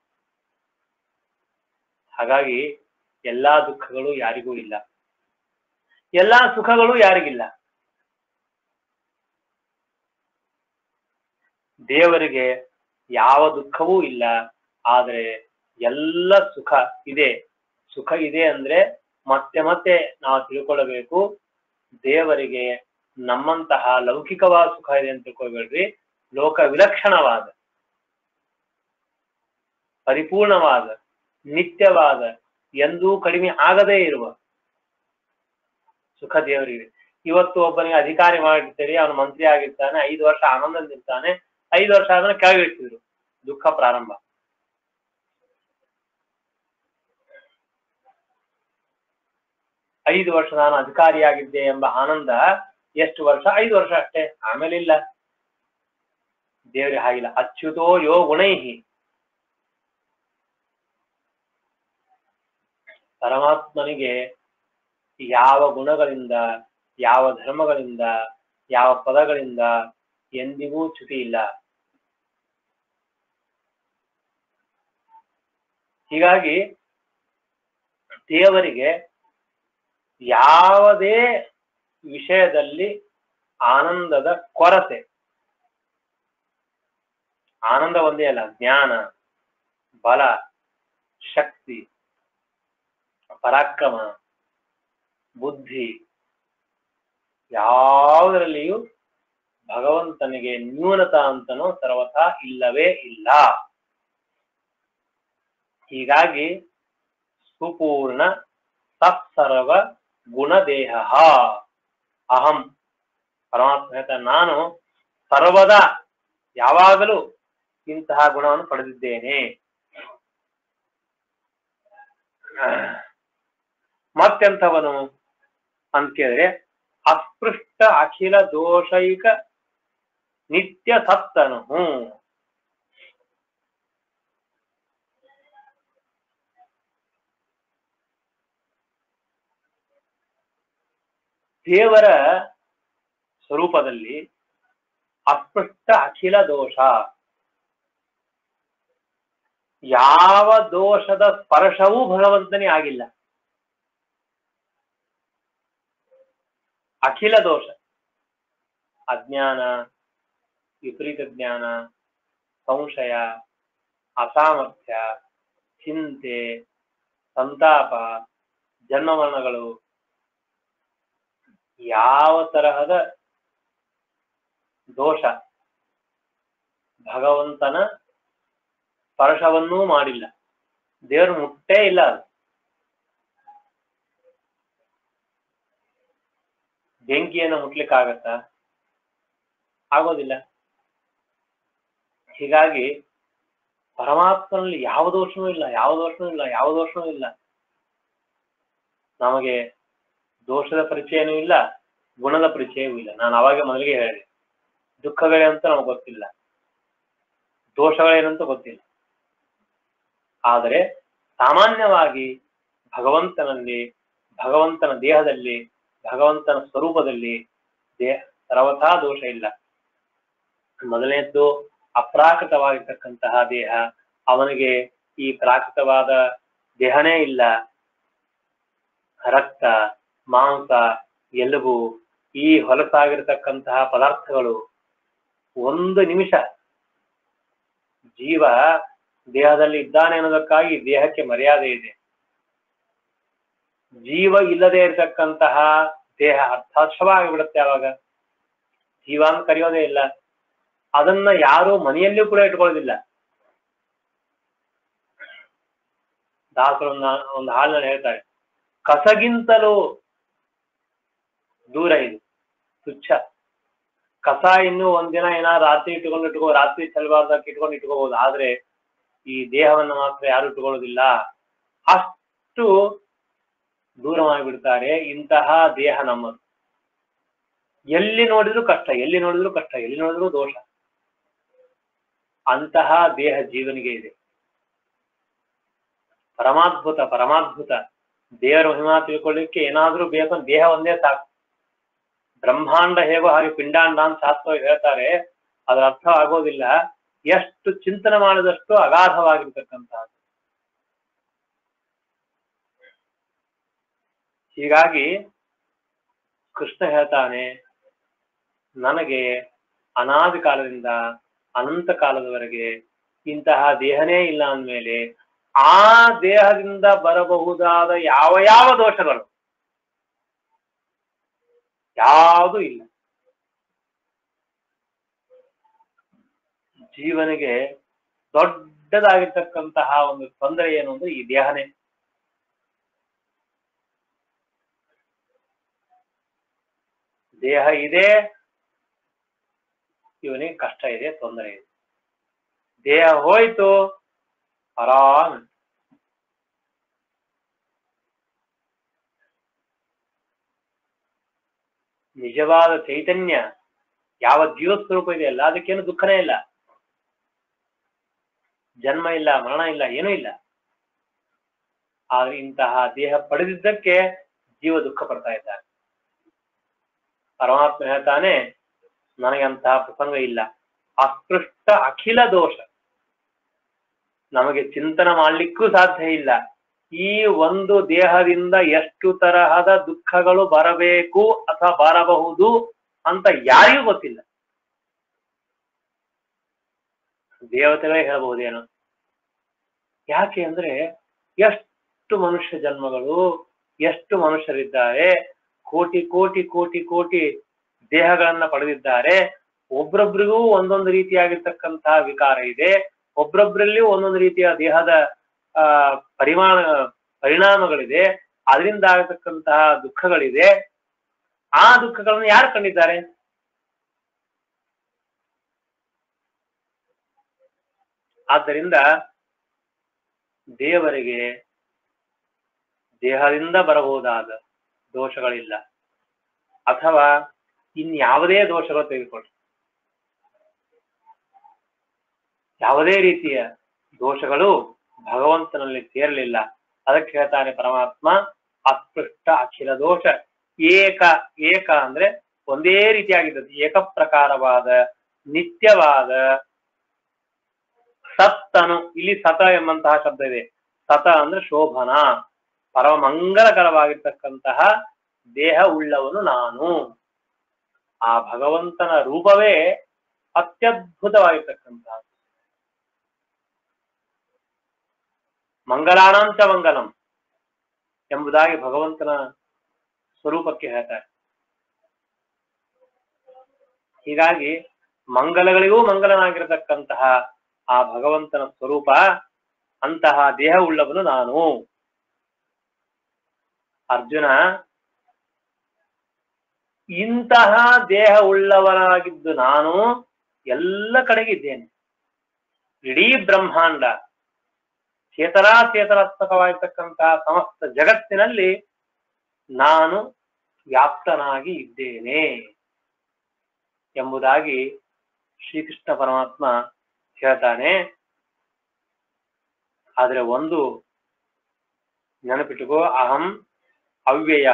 ಹಾಗಾಗಿ ಎಲ್ಲಾ ದುಃಖಗಳು ಯಾರಿಗೂ ಇಲ್ಲ ಎಲ್ಲಾ ಸುಖಗಳು ಯಾರಿಗಿಲ್ಲ ದೇವರಿಗೆ ಯಾವ ದುಃಖವೂ ಇಲ್ಲ ಆದ್ರೆ ಎಲ್ಲ ಸುಖ ಇದೆ ಸುಖ ಇದೆ ಅಂದ್ರೆ ಮತ್ತೆ ಮತ್ತೆ ನಾವು ತಿಳ್ಕೊಳ್ಳಬೇಕು ದೇವರಿಗೆ ನಮ್ಮಂತಹ ಲೌಕಿಕವಾದ ಸುಖ ಇದೆ ಅಂತ ತಿಳ್ಕೊಬೇಡ್ರಿ ಲೋಕ ವಿಲಕ್ಷಣವಾದ ಪರಿಪೂರ್ಣವಾದ ನಿತ್ಯವಾದ ಎಂದೂ ಕಡಿಮೆ ಆಗದೇ ಇರುವ ಸುಖ ದೇವರಿದೆ ಇವತ್ತು ಒಬ್ಬನಿಗೆ ಅಧಿಕಾರಿ ಮಾಡಿರ್ತೀರಿ ಅವನು ಮಂತ್ರಿ ಆಗಿರ್ತಾನೆ ಐದು ವರ್ಷ ಆನಂದದಿರ್ತಾನೆ ಐದು ವರ್ಷ ಆದ್ಮೇಲೆ ಕೆಳಗಿಳಿಸಿದ್ರು ದುಃಖ ಪ್ರಾರಂಭ ಐದು ವರ್ಷ ನಾನು ಅಧಿಕಾರಿಯಾಗಿದ್ದೆ ಎಂಬ ಆನಂದ ಎಷ್ಟು ವರ್ಷ ಐದು ವರ್ಷ ಅಷ್ಟೇ ಆಮೇಲೆ ಇಲ್ಲ ದೇವರಿಗೆ ಹಾಗಿಲ್ಲ ಅಚ್ಯುತೋ ಯೋ ಗುಣೈಹಿ ಪರಮಾತ್ಮನಿಗೆ ಯಾವ ಗುಣಗಳಿಂದ ಯಾವ ಧರ್ಮಗಳಿಂದ ಯಾವ ಪದಗಳಿಂದ ಎಂದಿಗೂ ಚ್ಯುತಿ ಇಲ್ಲ ಹೀಗಾಗಿ ದೇವರಿಗೆ ಯಾವುದೇ ವಿಷಯದಲ್ಲಿ ಆನಂದದ ಕೊರತೆ ಆನಂದ ಒಂದೇ ಅಲ್ಲ ಜ್ಞಾನ ಬಲ ಶಕ್ತಿ ಪರಾಕ್ರಮ ಬುದ್ಧಿ ಯಾವುದರಲ್ಲಿಯೂ ಭಗವಂತನಿಗೆ ನ್ಯೂನತ ಅಂತನೂ ಸರ್ವಥಾ ಇಲ್ಲವೇ ಇಲ್ಲ ಹೀಗಾಗಿ ಸುಪೂರ್ಣ ಸತ್ಸರ್ವ ಗುಣದೇಹ ಅಹಂ ಪರಮಾತ್ಮ ಹೇಳ್ತಾನೆ ನಾನು ಸರ್ವದಾ ಯಾವಾಗಲೂ ಇಂತಹ ಗುಣವನ್ನು ಪಡೆದಿದ್ದೇನೆ ಮತ್ತೆಂಥವನು ಅಂತ ಕೇಳಿದ್ರೆ ಅಸ್ಪೃಷ್ಟ ಅಖಿಲ ದೋಷೈಕ ನಿತ್ಯ ಸತ್ತನು ದೇವರ ಸ್ವರೂಪದಲ್ಲಿ ಅಸ್ಪೃಷ್ಟ ಅಖಿಲ ದೋಷ ಯಾವ ದೋಷದ ಸ್ಪರ್ಶವೂ ಭಗವಂತನೇ ಆಗಿಲ್ಲ ಅಖಿಲ ದೋಷ ಅಜ್ಞಾನ ವಿಪರೀತ ಜ್ಞಾನ ಸಂಶಯ ಅಸಾಮರ್ಥ್ಯ ಚಿಂತೆ ಸಂತಾಪ ಜನ್ಮಮರಣಗಳು ಯಾವ ತರಹದ ದೋಷ ಭಗವಂತನ ಸ್ಪರ್ಶವನ್ನೂ ಮಾಡಿಲ್ಲ ದೇವರು ಮುಟ್ಟೇ ಇಲ್ಲ ಅದು ಬೆಂಕಿಯನ್ನು ಮುಟ್ಲಿಕ್ಕಾಗತ್ತಾ ಆಗೋದಿಲ್ಲ ಹೀಗಾಗಿ ಪರಮಾತ್ಮನಲ್ಲಿ ಯಾವ ದೋಷವೂ ಇಲ್ಲ ಯಾವ ದೋಷವೂ ಇಲ್ಲ ಯಾವ ದೋಷವೂ ಇಲ್ಲ ನಮಗೆ ದೋಷದ ಪರಿಚಯನೂ ಇಲ್ಲ ಗುಣದ ಪರಿಚಯವೂ ಇಲ್ಲ ನಾನು ಅವಾಗ ಮೊದಲಿಗೆ ಹೇಳಿದೆ ದುಃಖಗಳೇನಂತ ನಮಗೆ ಗೊತ್ತಿಲ್ಲ ದೋಷಗಳೇನಂತ ಗೊತ್ತಿಲ್ಲ ಆದರೆ ಸಾಮಾನ್ಯವಾಗಿ ಭಗವಂತನಲ್ಲಿ ಭಗವಂತನ ದೇಹದಲ್ಲಿ ಭಗವಂತನ ಸ್ವರೂಪದಲ್ಲಿ ದೇಹ ಸರ್ವಥಾ ದೋಷ ಇಲ್ಲ ಮೊದಲನೇದ್ದು ಅಪ್ರಾಕೃತವಾಗಿರ್ತಕ್ಕಂತಹ ದೇಹ ಅವನಿಗೆ ಈ ಪ್ರಾಕೃತವಾದ ದೇಹನೇ ಇಲ್ಲ ರಕ್ತ ಮಾಂಸ ಎಲುಬು ಈ ಹೊಲಸಾಗಿರ್ತಕ್ಕಂತಹ ಪದಾರ್ಥಗಳು ಒಂದು ನಿಮಿಷ ಜೀವ ದೇಹದಲ್ಲಿ ಇದ್ದಾನೆ ಅನ್ನೋದಕ್ಕಾಗಿ ದೇಹಕ್ಕೆ ಮರ್ಯಾದೆ ಇದೆ ಜೀವ ಇಲ್ಲದೆ ಇರತಕ್ಕಂತಹ ದೇಹ ಅರ್ಥಾಶ್ವವಾಗಿ ಬಿಡುತ್ತೆ ಅವಾಗ ಜೀವ ಅಂತ ಕರೆಯೋದೇ ಇಲ್ಲ ಅದನ್ನ ಯಾರು ಮನೆಯಲ್ಲೂ ಕೂಡ ಇಟ್ಕೊಳ್ಳೋದಿಲ್ಲ ದಾಸರು ಒಂದು ಒಂದು ಹಾಲಿನಲ್ಲಿ ಹೇಳ್ತಾರೆ ಕಸಗಿಂತಲೂ ದೂರ ಇದು ತುಚ್ಛ ಕಸ ಇನ್ನು ಒಂದಿನ ಏನಾದ್ರು ರಾತ್ರಿ ಇಟ್ಕೊಂಡು ಇಟ್ಕೋ ರಾತ್ರಿ ಚಲಬಾರ್ದಕ್ಕೆ ಇಟ್ಕೊಂಡು ಇಟ್ಕೋಬಹುದು ಆದ್ರೆ ಈ ದೇಹವನ್ನು ಮಾತ್ರ ಯಾರು ಇಟ್ಕೊಳ್ಳೋದಿಲ್ಲ ಅಷ್ಟು ದೂರ ಮಾಡಿಬಿಡ್ತಾರೆ ಇಂತಹ ದೇಹ ನಮ್ಮದು ಎಲ್ಲಿ ನೋಡಿದ್ರು ಕಷ್ಟ ಎಲ್ಲಿ ನೋಡಿದ್ರು ಕಷ್ಟ ಎಲ್ಲಿ ನೋಡಿದ್ರು ದೋಷ ಅಂತಹ ದೇಹ ಜೀವನಿಗೆ ಇದೆ ಪರಮಾದ್ಭುತ ಪರಮಾದ್ಭುತ ದೇವರ ಮಹಿಮಾ ತಿಳ್ಕೊಳ್ಳಿಕ್ಕೆ ಏನಾದ್ರೂ ಬೇಕು ದೇಹ ಒಂದೇ ಸಾಕು ಬ್ರಹ್ಮಾಂಡ ಹೇಗೋ ಹಾಗೆ ಪಿಂಡಾಂಡ ಅಂತ ಶಾಸ್ತ್ರ ಹೇಳ್ತಾರೆ ಅದರ ಅರ್ಥ ಆಗೋದಿಲ್ಲ ಎಷ್ಟು ಚಿಂತನೆ ಮಾಡಿದಷ್ಟು ಅಗಾಧವಾಗಿರ್ತಕ್ಕಂತಹ ಹೀಗಾಗಿ ಕೃಷ್ಣ ಹೇಳ್ತಾನೆ ನನಗೆ ಅನಾದಿ ಕಾಲದಿಂದ ಅನಂತ ಕಾಲದವರೆಗೆ ಇಂತಹ ದೇಹನೇ ಇಲ್ಲ ಅಂದ್ಮೇಲೆ ಆ ದೇಹದಿಂದ ಬರಬಹುದಾದ ಯಾವ ಯಾವ ದೋಷಗಳು ಯಾವುದೂ ಇಲ್ಲ ಜೀವನಿಗೆ ದೊಡ್ಡದಾಗಿರ್ತಕ್ಕಂತಹ ಒಂದು ತೊಂದರೆ ಏನು ಅಂದ್ರೆ ಈ ದೇಹನೇ ದೇಹ ಇದೆ ಇವನಿಗೆ ಕಷ್ಟ ಇದೆ ತೊಂದರೆ ಇದೆ ದೇಹ ಹೋಯ್ತು ಆರಾಮ ನಿಜವಾದ ಚೈತನ್ಯ ಯಾವ ಜೀವ ಸ್ವರೂಪ ಇದೆಯಲ್ಲ ಅದಕ್ಕೇನು ದುಃಖನೇ ಇಲ್ಲ ಜನ್ಮ ಇಲ್ಲ ಮರಣ ಇಲ್ಲ ಏನೂ ಇಲ್ಲ ಆದ್ರೆ ಇಂತಹ ದೇಹ ಪಡೆದಿದ್ದಕ್ಕೆ ಜೀವ ದುಃಖ ಪಡ್ತಾ ಇದ್ದಾನೆ ಪರಮಾತ್ಮ ಹೇಳ್ತಾನೆ ನನಗೆ ಅಂತಹ ಪ್ರಸಂಗ ಇಲ್ಲ ಅಸ್ಪೃಷ್ಟ ಅಖಿಲ ದೋಷ ನಮಗೆ ಚಿಂತನೆ ಮಾಡ್ಲಿಕ್ಕೂ ಸಾಧ್ಯ ಇಲ್ಲ ಈ ಒಂದು ದೇಹದಿಂದ ಎಷ್ಟು ತರಹದ ದುಃಖಗಳು ಬರಬೇಕು ಅಥವಾ ಬರಬಹುದು ಅಂತ ಯಾರಿಗೂ ಗೊತ್ತಿಲ್ಲ ದೇವತೆಗಳೇ ಹೇಳಬಹುದೇನೋ ಯಾಕೆ ಅಂದ್ರೆ ಎಷ್ಟು ಮನುಷ್ಯ ಜನ್ಮಗಳು ಎಷ್ಟು ಮನುಷ್ಯರಿದ್ದಾರೆ ಕೋಟಿ ಕೋಟಿ ಕೋಟಿ ಕೋಟಿ ದೇಹಗಳನ್ನ ಪಡೆದಿದ್ದಾರೆ ಒಬ್ರೊಬ್ರಿಗೂ ಒಂದೊಂದು ರೀತಿಯಾಗಿರ್ತಕ್ಕಂತಹ ವಿಕಾರ ಇದೆ ಒಬ್ರೊಬ್ರಲ್ಲಿಯೂ ಒಂದೊಂದು ರೀತಿಯ ದೇಹದ ಆ ಪರಿಮಾಣ ಪರಿಣಾಮಗಳಿದೆ ಅದರಿಂದ ಆಗತಕ್ಕಂತಹ ದುಃಖಗಳಿದೆ ಆ ದುಃಖಗಳನ್ನು ಯಾರು ಕಂಡಿದ್ದಾರೆ ಆದ್ದರಿಂದ ದೇವರಿಗೆ ದೇಹದಿಂದ ಬರಬಹುದಾದ ದೋಷಗಳಿಲ್ಲ ಅಥವಾ ಇನ್ಯಾವುದೇ ದೋಷಗಳು ತೆಗೆದುಕೊಳ್ಳಿ ಯಾವುದೇ ರೀತಿಯ ದೋಷಗಳು ಭಗವಂತನಲ್ಲಿ ಸೇರಲಿಲ್ಲ ಅದಕ್ಕೆ ಹೇಳ್ತಾನೆ ಪರಮಾತ್ಮ ಅಸ್ಪೃಷ್ಟ ಅಖಿಲ ದೋಷ ಏಕ ಏಕ ಅಂದ್ರೆ ಒಂದೇ ರೀತಿಯಾಗಿದ್ದದ್ದು ಏಕ ಪ್ರಕಾರವಾದ ನಿತ್ಯವಾದ ಸತ್ತನು ಇಲ್ಲಿ ಸತ ಎಂಬಂತಹ ಶಬ್ದ ಇದೆ ಸತ ಅಂದ್ರೆ ಶೋಭನ ಪರಮ ಮಂಗಲಕರವಾಗಿರ್ತಕ್ಕಂತಹ ದೇಹ ಉಳ್ಳವನು ನಾನು ಆ ಭಗವಂತನ ರೂಪವೇ ಅತ್ಯದ್ಭುತವಾಗಿರ್ತಕ್ಕಂತಹ ಮಂಗಲಾಣಾಂಚ ಮಂಗಲಂ ಎಂಬುದಾಗಿ ಭಗವಂತನ ಸ್ವರೂಪಕ್ಕೆ ಹೇಳ್ತಾರೆ ಹೀಗಾಗಿ ಮಂಗಲಗಳಿಗೂ ಮಂಗಲನಾಗಿರತಕ್ಕಂತಹ ಆ ಭಗವಂತನ ಸ್ವರೂಪ ಅಂತಹ ದೇಹ ಉಳ್ಳವನು ನಾನು ಅರ್ಜುನ ಇಂತಹ ದೇಹ ಉಳ್ಳವನಾಗಿದ್ದು ನಾನು ಎಲ್ಲ ಕಡೆಗೆ ಇದ್ದೇನೆ ಇಡೀ ಬ್ರಹ್ಮಾಂಡ ಚೇತನಾಚೇತನಾತ್ಮಕವಾಗಿರ್ತಕ್ಕಂತಹ ಸಮಸ್ತ ಜಗತ್ತಿನಲ್ಲಿ ನಾನು ವ್ಯಾಪ್ತನಾಗಿ ಇದ್ದೇನೆ ಎಂಬುದಾಗಿ ಶ್ರೀಕೃಷ್ಣ ಪರಮಾತ್ಮ ಹೇಳ್ತಾನೆ ಆದ್ರೆ ಒಂದು ನೆನಪಿಟ್ಟುಕೋ ಅಹಂ ಅವ್ಯಯ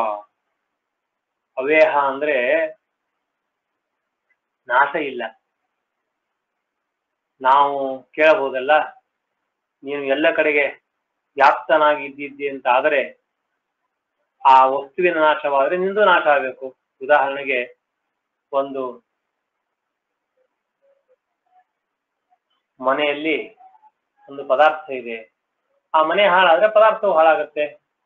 ಅವ್ಯಯ ಅಂದ್ರೆ ನಾಶ ಇಲ್ಲ ನಾವು ಕೇಳಬಹುದಲ್ಲ ನೀನು ಎಲ್ಲ ಕಡೆಗೆ ವ್ಯಾಪ್ತನಾಗಿ ಇದ್ದಿದ್ದಿ ಅಂತ ಆದರೆ ಆ ವಸ್ತುವಿನ ನಾಶವಾದ್ರೆ ನಿಂದು ನಾಶ ಆಗಬೇಕು ಉದಾಹರಣೆಗೆ ಒಂದು ಮನೆಯಲ್ಲಿ ಒಂದು ಪದಾರ್ಥ ಇದೆ ಆ ಮನೆ ಹಾಳಾದ್ರೆ ಪದಾರ್ಥವು ಹಾಳಾಗತ್ತೆ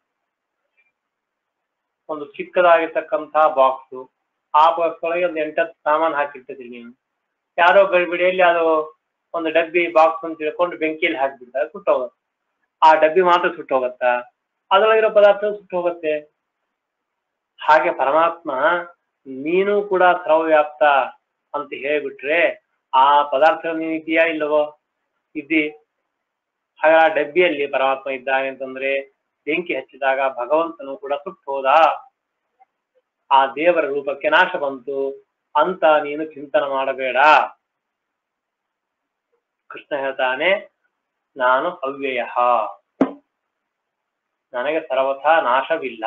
ಒಂದು ಚಿಕ್ಕದಾಗಿರ್ತಕ್ಕಂತಹ ಬಾಕ್ಸ್ ಆ ಬಾಕ್ಸ್ ಒಳಗೆ ಒಂದು ಎಂಟತ್ತು ಸಾಮಾನು ಹಾಕಿರ್ತೀರಿ ನೀವು ಯಾರೋ ಗಡಿಬಿಡಿಯಲ್ಲಿ ಅದು ಒಂದು ಡಬ್ಬಿ ಬಾಕ್ಸ್ ಅಂತ ತಿಳ್ಕೊಂಡು ಬೆಂಕಿಯಲ್ಲಿ ಹಾಕಿಬಿಡ್ತಾರೆ ಸುಟ್ಟೋಗುತ್ತೆ ಆ ಡಬ್ಬಿ ಮಾತ್ರ ಸುಟ್ಟೋಗತ್ತಾ ಅದರೊಳಗಿರೋ ಪದಾರ್ಥ ಸುಟ್ಟೋಗತ್ತೆ ಹಾಗೆ ಪರಮಾತ್ಮ ನೀನು ಕೂಡ ಸರ್ವವ್ಯಾಪ್ತ ಅಂತ ಹೇಳ್ಬಿಟ್ರೆ ಆ ಪದಾರ್ಥ ನೀನು ಇದೆಯಾ ಇಲ್ಲವೋ ಇದ್ದಿ ಹಾಗೆ ಆ ಡಬ್ಬಿಯಲ್ಲಿ ಪರಮಾತ್ಮ ಇದ್ದಾನೆ ಅಂತಂದ್ರೆ ಬೆಂಕಿ ಹಚ್ಚಿದಾಗ ಭಗವಂತನು ಕೂಡ ಸುಟ್ಟು ಹೋದ ಆ ದೇವರ ರೂಪಕ್ಕೆ ನಾಶ ಬಂತು ಅಂತ ನೀನು ಚಿಂತನೆ ಮಾಡಬೇಡ ಕೃಷ್ಣ ಹೇಳ್ತಾನೆ ನಾನು ಅವ್ಯಯ ನನಗೆ ಸರ್ವಥಾ ನಾಶವಿಲ್ಲ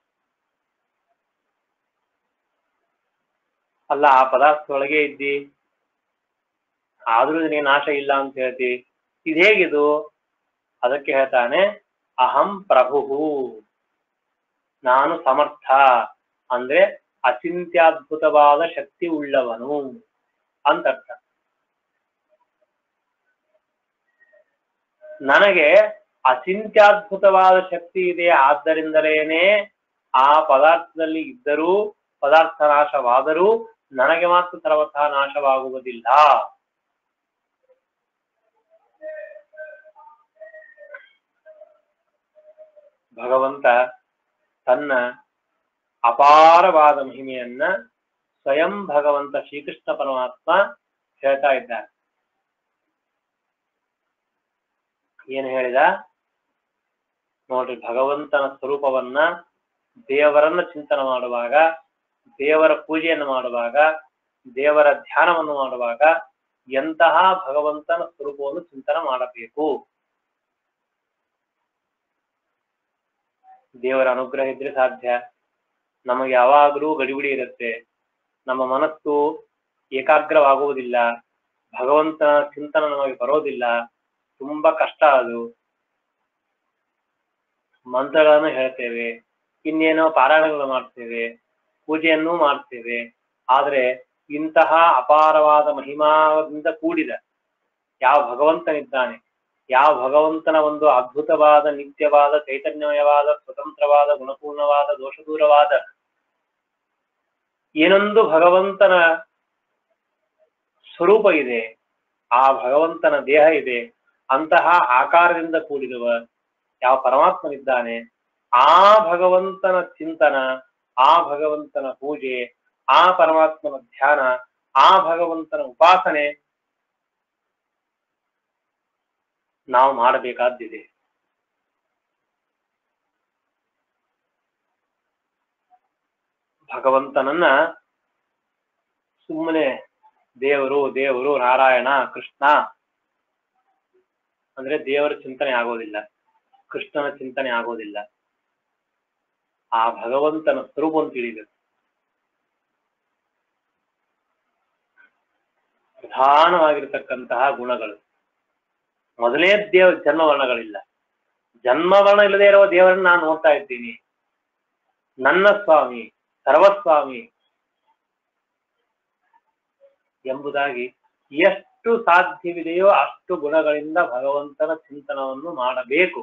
ಅಲ್ಲ ಆ ಪದಾರ್ಥದೊಳಗೆ ಇದ್ದಿ ಆದ್ರೂ ನಿನಗೆ ನಾಶ ಇಲ್ಲ ಅಂತ ಹೇಳ್ತಿ ಇದು ಹೇಗಿದು ಅದಕ್ಕೆ ಹೇಳ್ತಾನೆ ಅಹಂ ಪ್ರಭು ನಾನು ಸಮರ್ಥ ಅಂದ್ರೆ ಅಚಿಂತ್ಯದ್ಭುತವಾದ ಶಕ್ತಿ ಉಳ್ಳವನು ಅಂತ ಅರ್ಥ ನನಗೆ ಅಚಿಂತ್ಯದ್ಭುತವಾದ ಶಕ್ತಿ ಇದೆ ಆದ್ದರಿಂದಲೇನೆ ಆ ಪದಾರ್ಥದಲ್ಲಿ ಇದ್ದರೂ ಪದಾರ್ಥ ನಾಶವಾದರೂ ನನಗೆ ಮಾತ್ರ ಸರ್ವಥಾ ನಾಶವಾಗುವುದಿಲ್ಲ ಭಗವಂತ ತನ್ನ ಅಪಾರವಾದ ಮಹಿಮೆಯನ್ನ ಸ್ವಯಂ ಭಗವಂತ ಶ್ರೀಕೃಷ್ಣ ಪರಮಾತ್ಮ ಹೇಳ್ತಾ ಇದ್ದಾರೆ ಏನು ಹೇಳಿದ ನೋಡ್ರಿ ಭಗವಂತನ ಸ್ವರೂಪವನ್ನ ದೇವರನ್ನ ಚಿಂತನೆ ಮಾಡುವಾಗ ದೇವರ ಪೂಜೆಯನ್ನು ಮಾಡುವಾಗ ದೇವರ ಧ್ಯಾನವನ್ನು ಮಾಡುವಾಗ ಎಂತಹ ಭಗವಂತನ ಸ್ವರೂಪವನ್ನು ಚಿಂತನೆ ಮಾಡಬೇಕು ದೇವರ ಅನುಗ್ರಹ ಇದ್ರೆ ಸಾಧ್ಯ ನಮಗೆ ಯಾವಾಗಲೂ ಗಡಿಬಿಡಿ ಇರುತ್ತೆ ನಮ್ಮ ಮನಸ್ಸು ಏಕಾಗ್ರವಾಗುವುದಿಲ್ಲ ಭಗವಂತನ ಚಿಂತನೆ ನಮಗೆ ಬರೋದಿಲ್ಲ ತುಂಬಾ ಕಷ್ಟ ಅದು ಮಂತ್ರಗಳನ್ನು ಹೇಳ್ತೇವೆ ಇನ್ನೇನೋ ಪಾರಾಯಣಗಳು ಮಾಡ್ತೇವೆ ಪೂಜೆಯನ್ನೂ ಮಾಡ್ತೇವೆ ಆದ್ರೆ ಇಂತಹ ಅಪಾರವಾದ ಮಹಿಮಾದಿಂದ ಕೂಡಿದ ಯಾವ ಭಗವಂತನಿದ್ದಾನೆ ಯಾವ ಭಗವಂತನ ಒಂದು ಅದ್ಭುತವಾದ ನಿತ್ಯವಾದ ಚೈತನ್ಯಮಯವಾದ ಸ್ವತಂತ್ರವಾದ ಗುಣಪೂರ್ಣವಾದ ದೋಷದೂರವಾದ ಏನೊಂದು ಭಗವಂತನ ಸ್ವರೂಪ ಇದೆ ಆ ಭಗವಂತನ ದೇಹ ಇದೆ ಅಂತಹ ಆಕಾರದಿಂದ ಕೂಡಿರುವ ಯಾವ ಪರಮಾತ್ಮನಿದ್ದಾನೆ ಆ ಭಗವಂತನ ಚಿಂತನ ಆ ಭಗವಂತನ ಪೂಜೆ ಆ ಪರಮಾತ್ಮನ ಧ್ಯಾನ ಆ ಭಗವಂತನ ಉಪಾಸನೆ ನಾವು ಮಾಡಬೇಕಾದ್ದಿದೆ ಭಗವಂತನನ್ನ ಸುಮ್ಮನೆ ದೇವರು ದೇವರು ನಾರಾಯಣ ಕೃಷ್ಣ ಅಂದ್ರೆ ದೇವರ ಚಿಂತನೆ ಆಗೋದಿಲ್ಲ ಕೃಷ್ಣನ ಚಿಂತನೆ ಆಗೋದಿಲ್ಲ ಆ ಭಗವಂತನ ಸ್ವರೂಪವನ್ನು ತಿಳಿಬೇಕು ಪ್ರಧಾನವಾಗಿರತಕ್ಕಂತಹ ಗುಣಗಳು ಮೊದಲೇ ದೇವ ಜನ್ಮವರ್ಣಗಳಿಲ್ಲ ಜನ್ಮವರ್ಣ ಇಲ್ಲದೆ ಇರುವ ದೇವರನ್ನ ನಾನು ನೋಡ್ತಾ ಇದ್ದೀನಿ ನನ್ನ ಸ್ವಾಮಿ ಸರ್ವಸ್ವಾಮಿ ಎಂಬುದಾಗಿ ಎಷ್ಟು ಸಾಧ್ಯವಿದೆಯೋ ಅಷ್ಟು ಗುಣಗಳಿಂದ ಭಗವಂತನ ಚಿಂತನವನ್ನು ಮಾಡಬೇಕು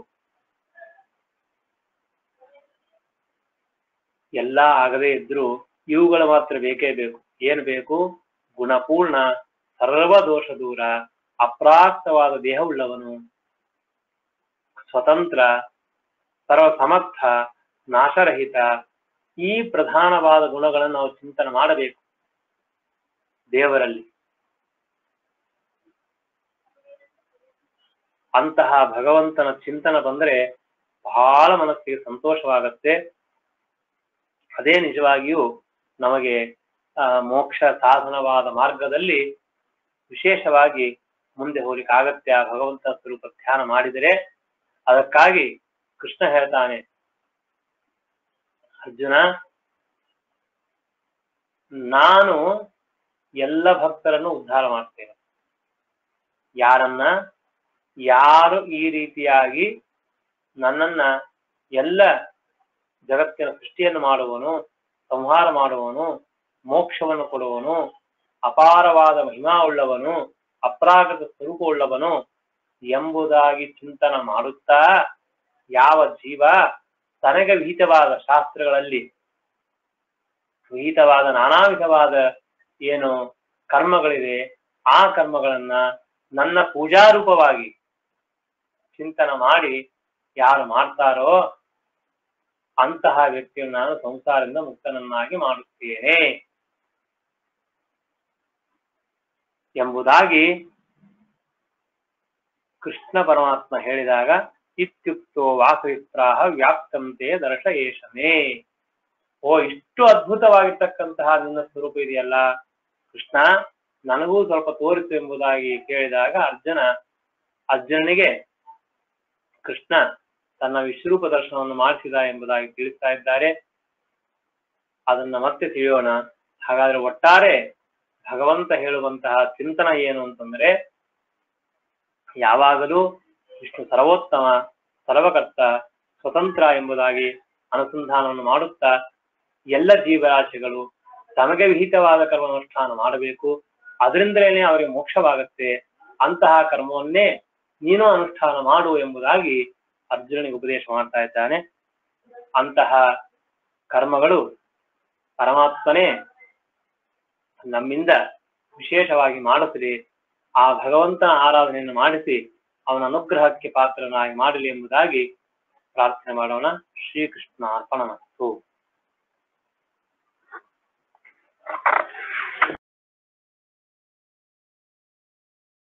ಎಲ್ಲ ಆಗದೇ ಇದ್ರೂ ಇವುಗಳು ಮಾತ್ರ ಬೇಕೇ ಬೇಕು ಏನ್ ಬೇಕು ಗುಣಪೂರ್ಣ ಸರ್ವ ದೋಷ ದೂರ ಅಪ್ರಾಪ್ತವಾದ ದೇಹವುಳ್ಳವನು ಸ್ವತಂತ್ರ ಸರ್ವ ಸಮರ್ಥ ನಾಶರಹಿತ ಈ ಪ್ರಧಾನವಾದ ಗುಣಗಳನ್ನು ನಾವು ಚಿಂತನೆ ಮಾಡಬೇಕು ದೇವರಲ್ಲಿ ಅಂತಹ ಭಗವಂತನ ಚಿಂತನ ಬಂದ್ರೆ ಬಹಳ ಮನಸ್ಸಿಗೆ ಸಂತೋಷವಾಗತ್ತೆ ಅದೇ ನಿಜವಾಗಿಯೂ ನಮಗೆ ಆ, ಮೋಕ್ಷ ಸಾಧನವಾದ ಮಾರ್ಗದಲ್ಲಿ ವಿಶೇಷವಾಗಿ ಮುಂದೆ ಹೋಗ್ಲಿಕ್ಕೆ ಆಗತ್ತೆ ಆ ಭಗವಂತ ಸ್ವರೂಪ ಧ್ಯಾನ ಮಾಡಿದರೆ ಅದಕ್ಕಾಗಿ ಕೃಷ್ಣ ಹೇಳ್ತಾನೆ ಅರ್ಜುನ ನಾನು ಎಲ್ಲ ಭಕ್ತರನ್ನು ಉದ್ಧಾರ ಮಾಡ್ತೇನೆ ಯಾರನ್ನ ಯಾರು ಈ ರೀತಿಯಾಗಿ ನನ್ನನ್ನ ಎಲ್ಲ ಜಗತ್ತಿನ ಸೃಷ್ಟಿಯನ್ನು ಮಾಡುವನು ಸಂಹಾರ ಮಾಡುವನು ಮೋಕ್ಷವನ್ನು ಕೊಡುವನು ಅಪಾರವಾದ ಮಹಿಮಾ ಉಳ್ಳವನು ಅಪ್ರಾಕೃತ ಸ್ವರೂಪ ಉಳ್ಳವನು ಎಂಬುದಾಗಿ ಚಿಂತನ ಮಾಡುತ್ತಾ ಯಾವ ಜೀವ ತನಗೆ ವಿಹಿತವಾದ ಶಾಸ್ತ್ರಗಳಲ್ಲಿ ವಿಹಿತವಾದ ನಾನಾ ವಿಧವಾದ ಏನು ಕರ್ಮಗಳಿದೆ ಆ ಕರ್ಮಗಳನ್ನ ನನ್ನ ಪೂಜಾರೂಪವಾಗಿ ಚಿಂತನ ಮಾಡಿ ಯಾರು ಮಾಡ್ತಾರೋ ಅಂತಹ ವ್ಯಕ್ತಿಯನ್ನು ನಾನು ಸಂಸಾರದಿಂದ ಮುಕ್ತನನ್ನಾಗಿ ಮಾಡುತ್ತೇನೆ ಎಂಬುದಾಗಿ ಕೃಷ್ಣ ಪರಮಾತ್ಮ ಹೇಳಿದಾಗ ಇತ್ಯುಕ್ತೋ ವಾಸವಿಪ್ರಾಹ ವ್ಯಾಪ್ತಂತೆ ದರ್ಶಯೇಷಮೇ ಓ ಇಷ್ಟು ಅದ್ಭುತವಾಗಿರ್ತಕ್ಕಂತಹ ನಿನ್ನ ಸ್ವರೂಪ ಇದೆಯಲ್ಲ ಕೃಷ್ಣ ನನಗೂ ಸ್ವಲ್ಪ ತೋರಿಸು ಎಂಬುದಾಗಿ ಕೇಳಿದಾಗ ಅರ್ಜುನ ಅರ್ಜುನನಿಗೆ ಕೃಷ್ಣ ತನ್ನ ವಿಶ್ವರೂಪ ದರ್ಶನವನ್ನು ಮಾಡಿಸಿದ ಎಂಬುದಾಗಿ ತಿಳಿಸ್ತಾ ಇದ್ದಾರೆ ಅದನ್ನ ಮತ್ತೆ ತಿಳಿಯೋಣ ಹಾಗಾದ್ರೆ ಒಟ್ಟಾರೆ ಭಗವಂತ ಹೇಳುವಂತಹ ಚಿಂತನ ಏನು ಅಂತಂದ್ರೆ ಯಾವಾಗಲೂ ವಿಷ್ಣು ಸರ್ವೋತ್ತಮ ಸರ್ವಕರ್ತ ಸ್ವತಂತ್ರ ಎಂಬುದಾಗಿ ಅನುಸಂಧಾನವನ್ನು ಮಾಡುತ್ತಾ ಎಲ್ಲ ಜೀವರಾಶಿಗಳು ತಮಗೆ ವಿಹಿತವಾದ ಕರ್ಮಾನುಷ್ಠಾನ ಮಾಡಬೇಕು ಅದರಿಂದಲೇ ಅವರಿಗೆ ಮೋಕ್ಷವಾಗುತ್ತೆ ಅಂತಹ ಕರ್ಮವನ್ನೇ ನೀನು ಅನುಷ್ಠಾನ ಮಾಡು ಎಂಬುದಾಗಿ ಅರ್ಜುನನಿಗೆ ಉಪದೇಶ ಮಾಡ್ತಾ ಇದ್ದಾನೆ ಅಂತಹ ಕರ್ಮಗಳು ಪರಮಾತ್ಮನೇ ನಮ್ಮಿಂದ ವಿಶೇಷವಾಗಿ ಮಾಡಿಸಲಿ ಆ ಭಗವಂತನ ಆರಾಧನೆಯನ್ನು ಮಾಡಿಸಿ ಅವನ ಅನುಗ್ರಹಕ್ಕೆ ಪಾತ್ರನಾಗಿ ಮಾಡಲಿ ಎಂಬುದಾಗಿ ಪ್ರಾರ್ಥನೆ ಮಾಡೋಣ ಶ್ರೀಕೃಷ್ಣ ಅರ್ಪಣ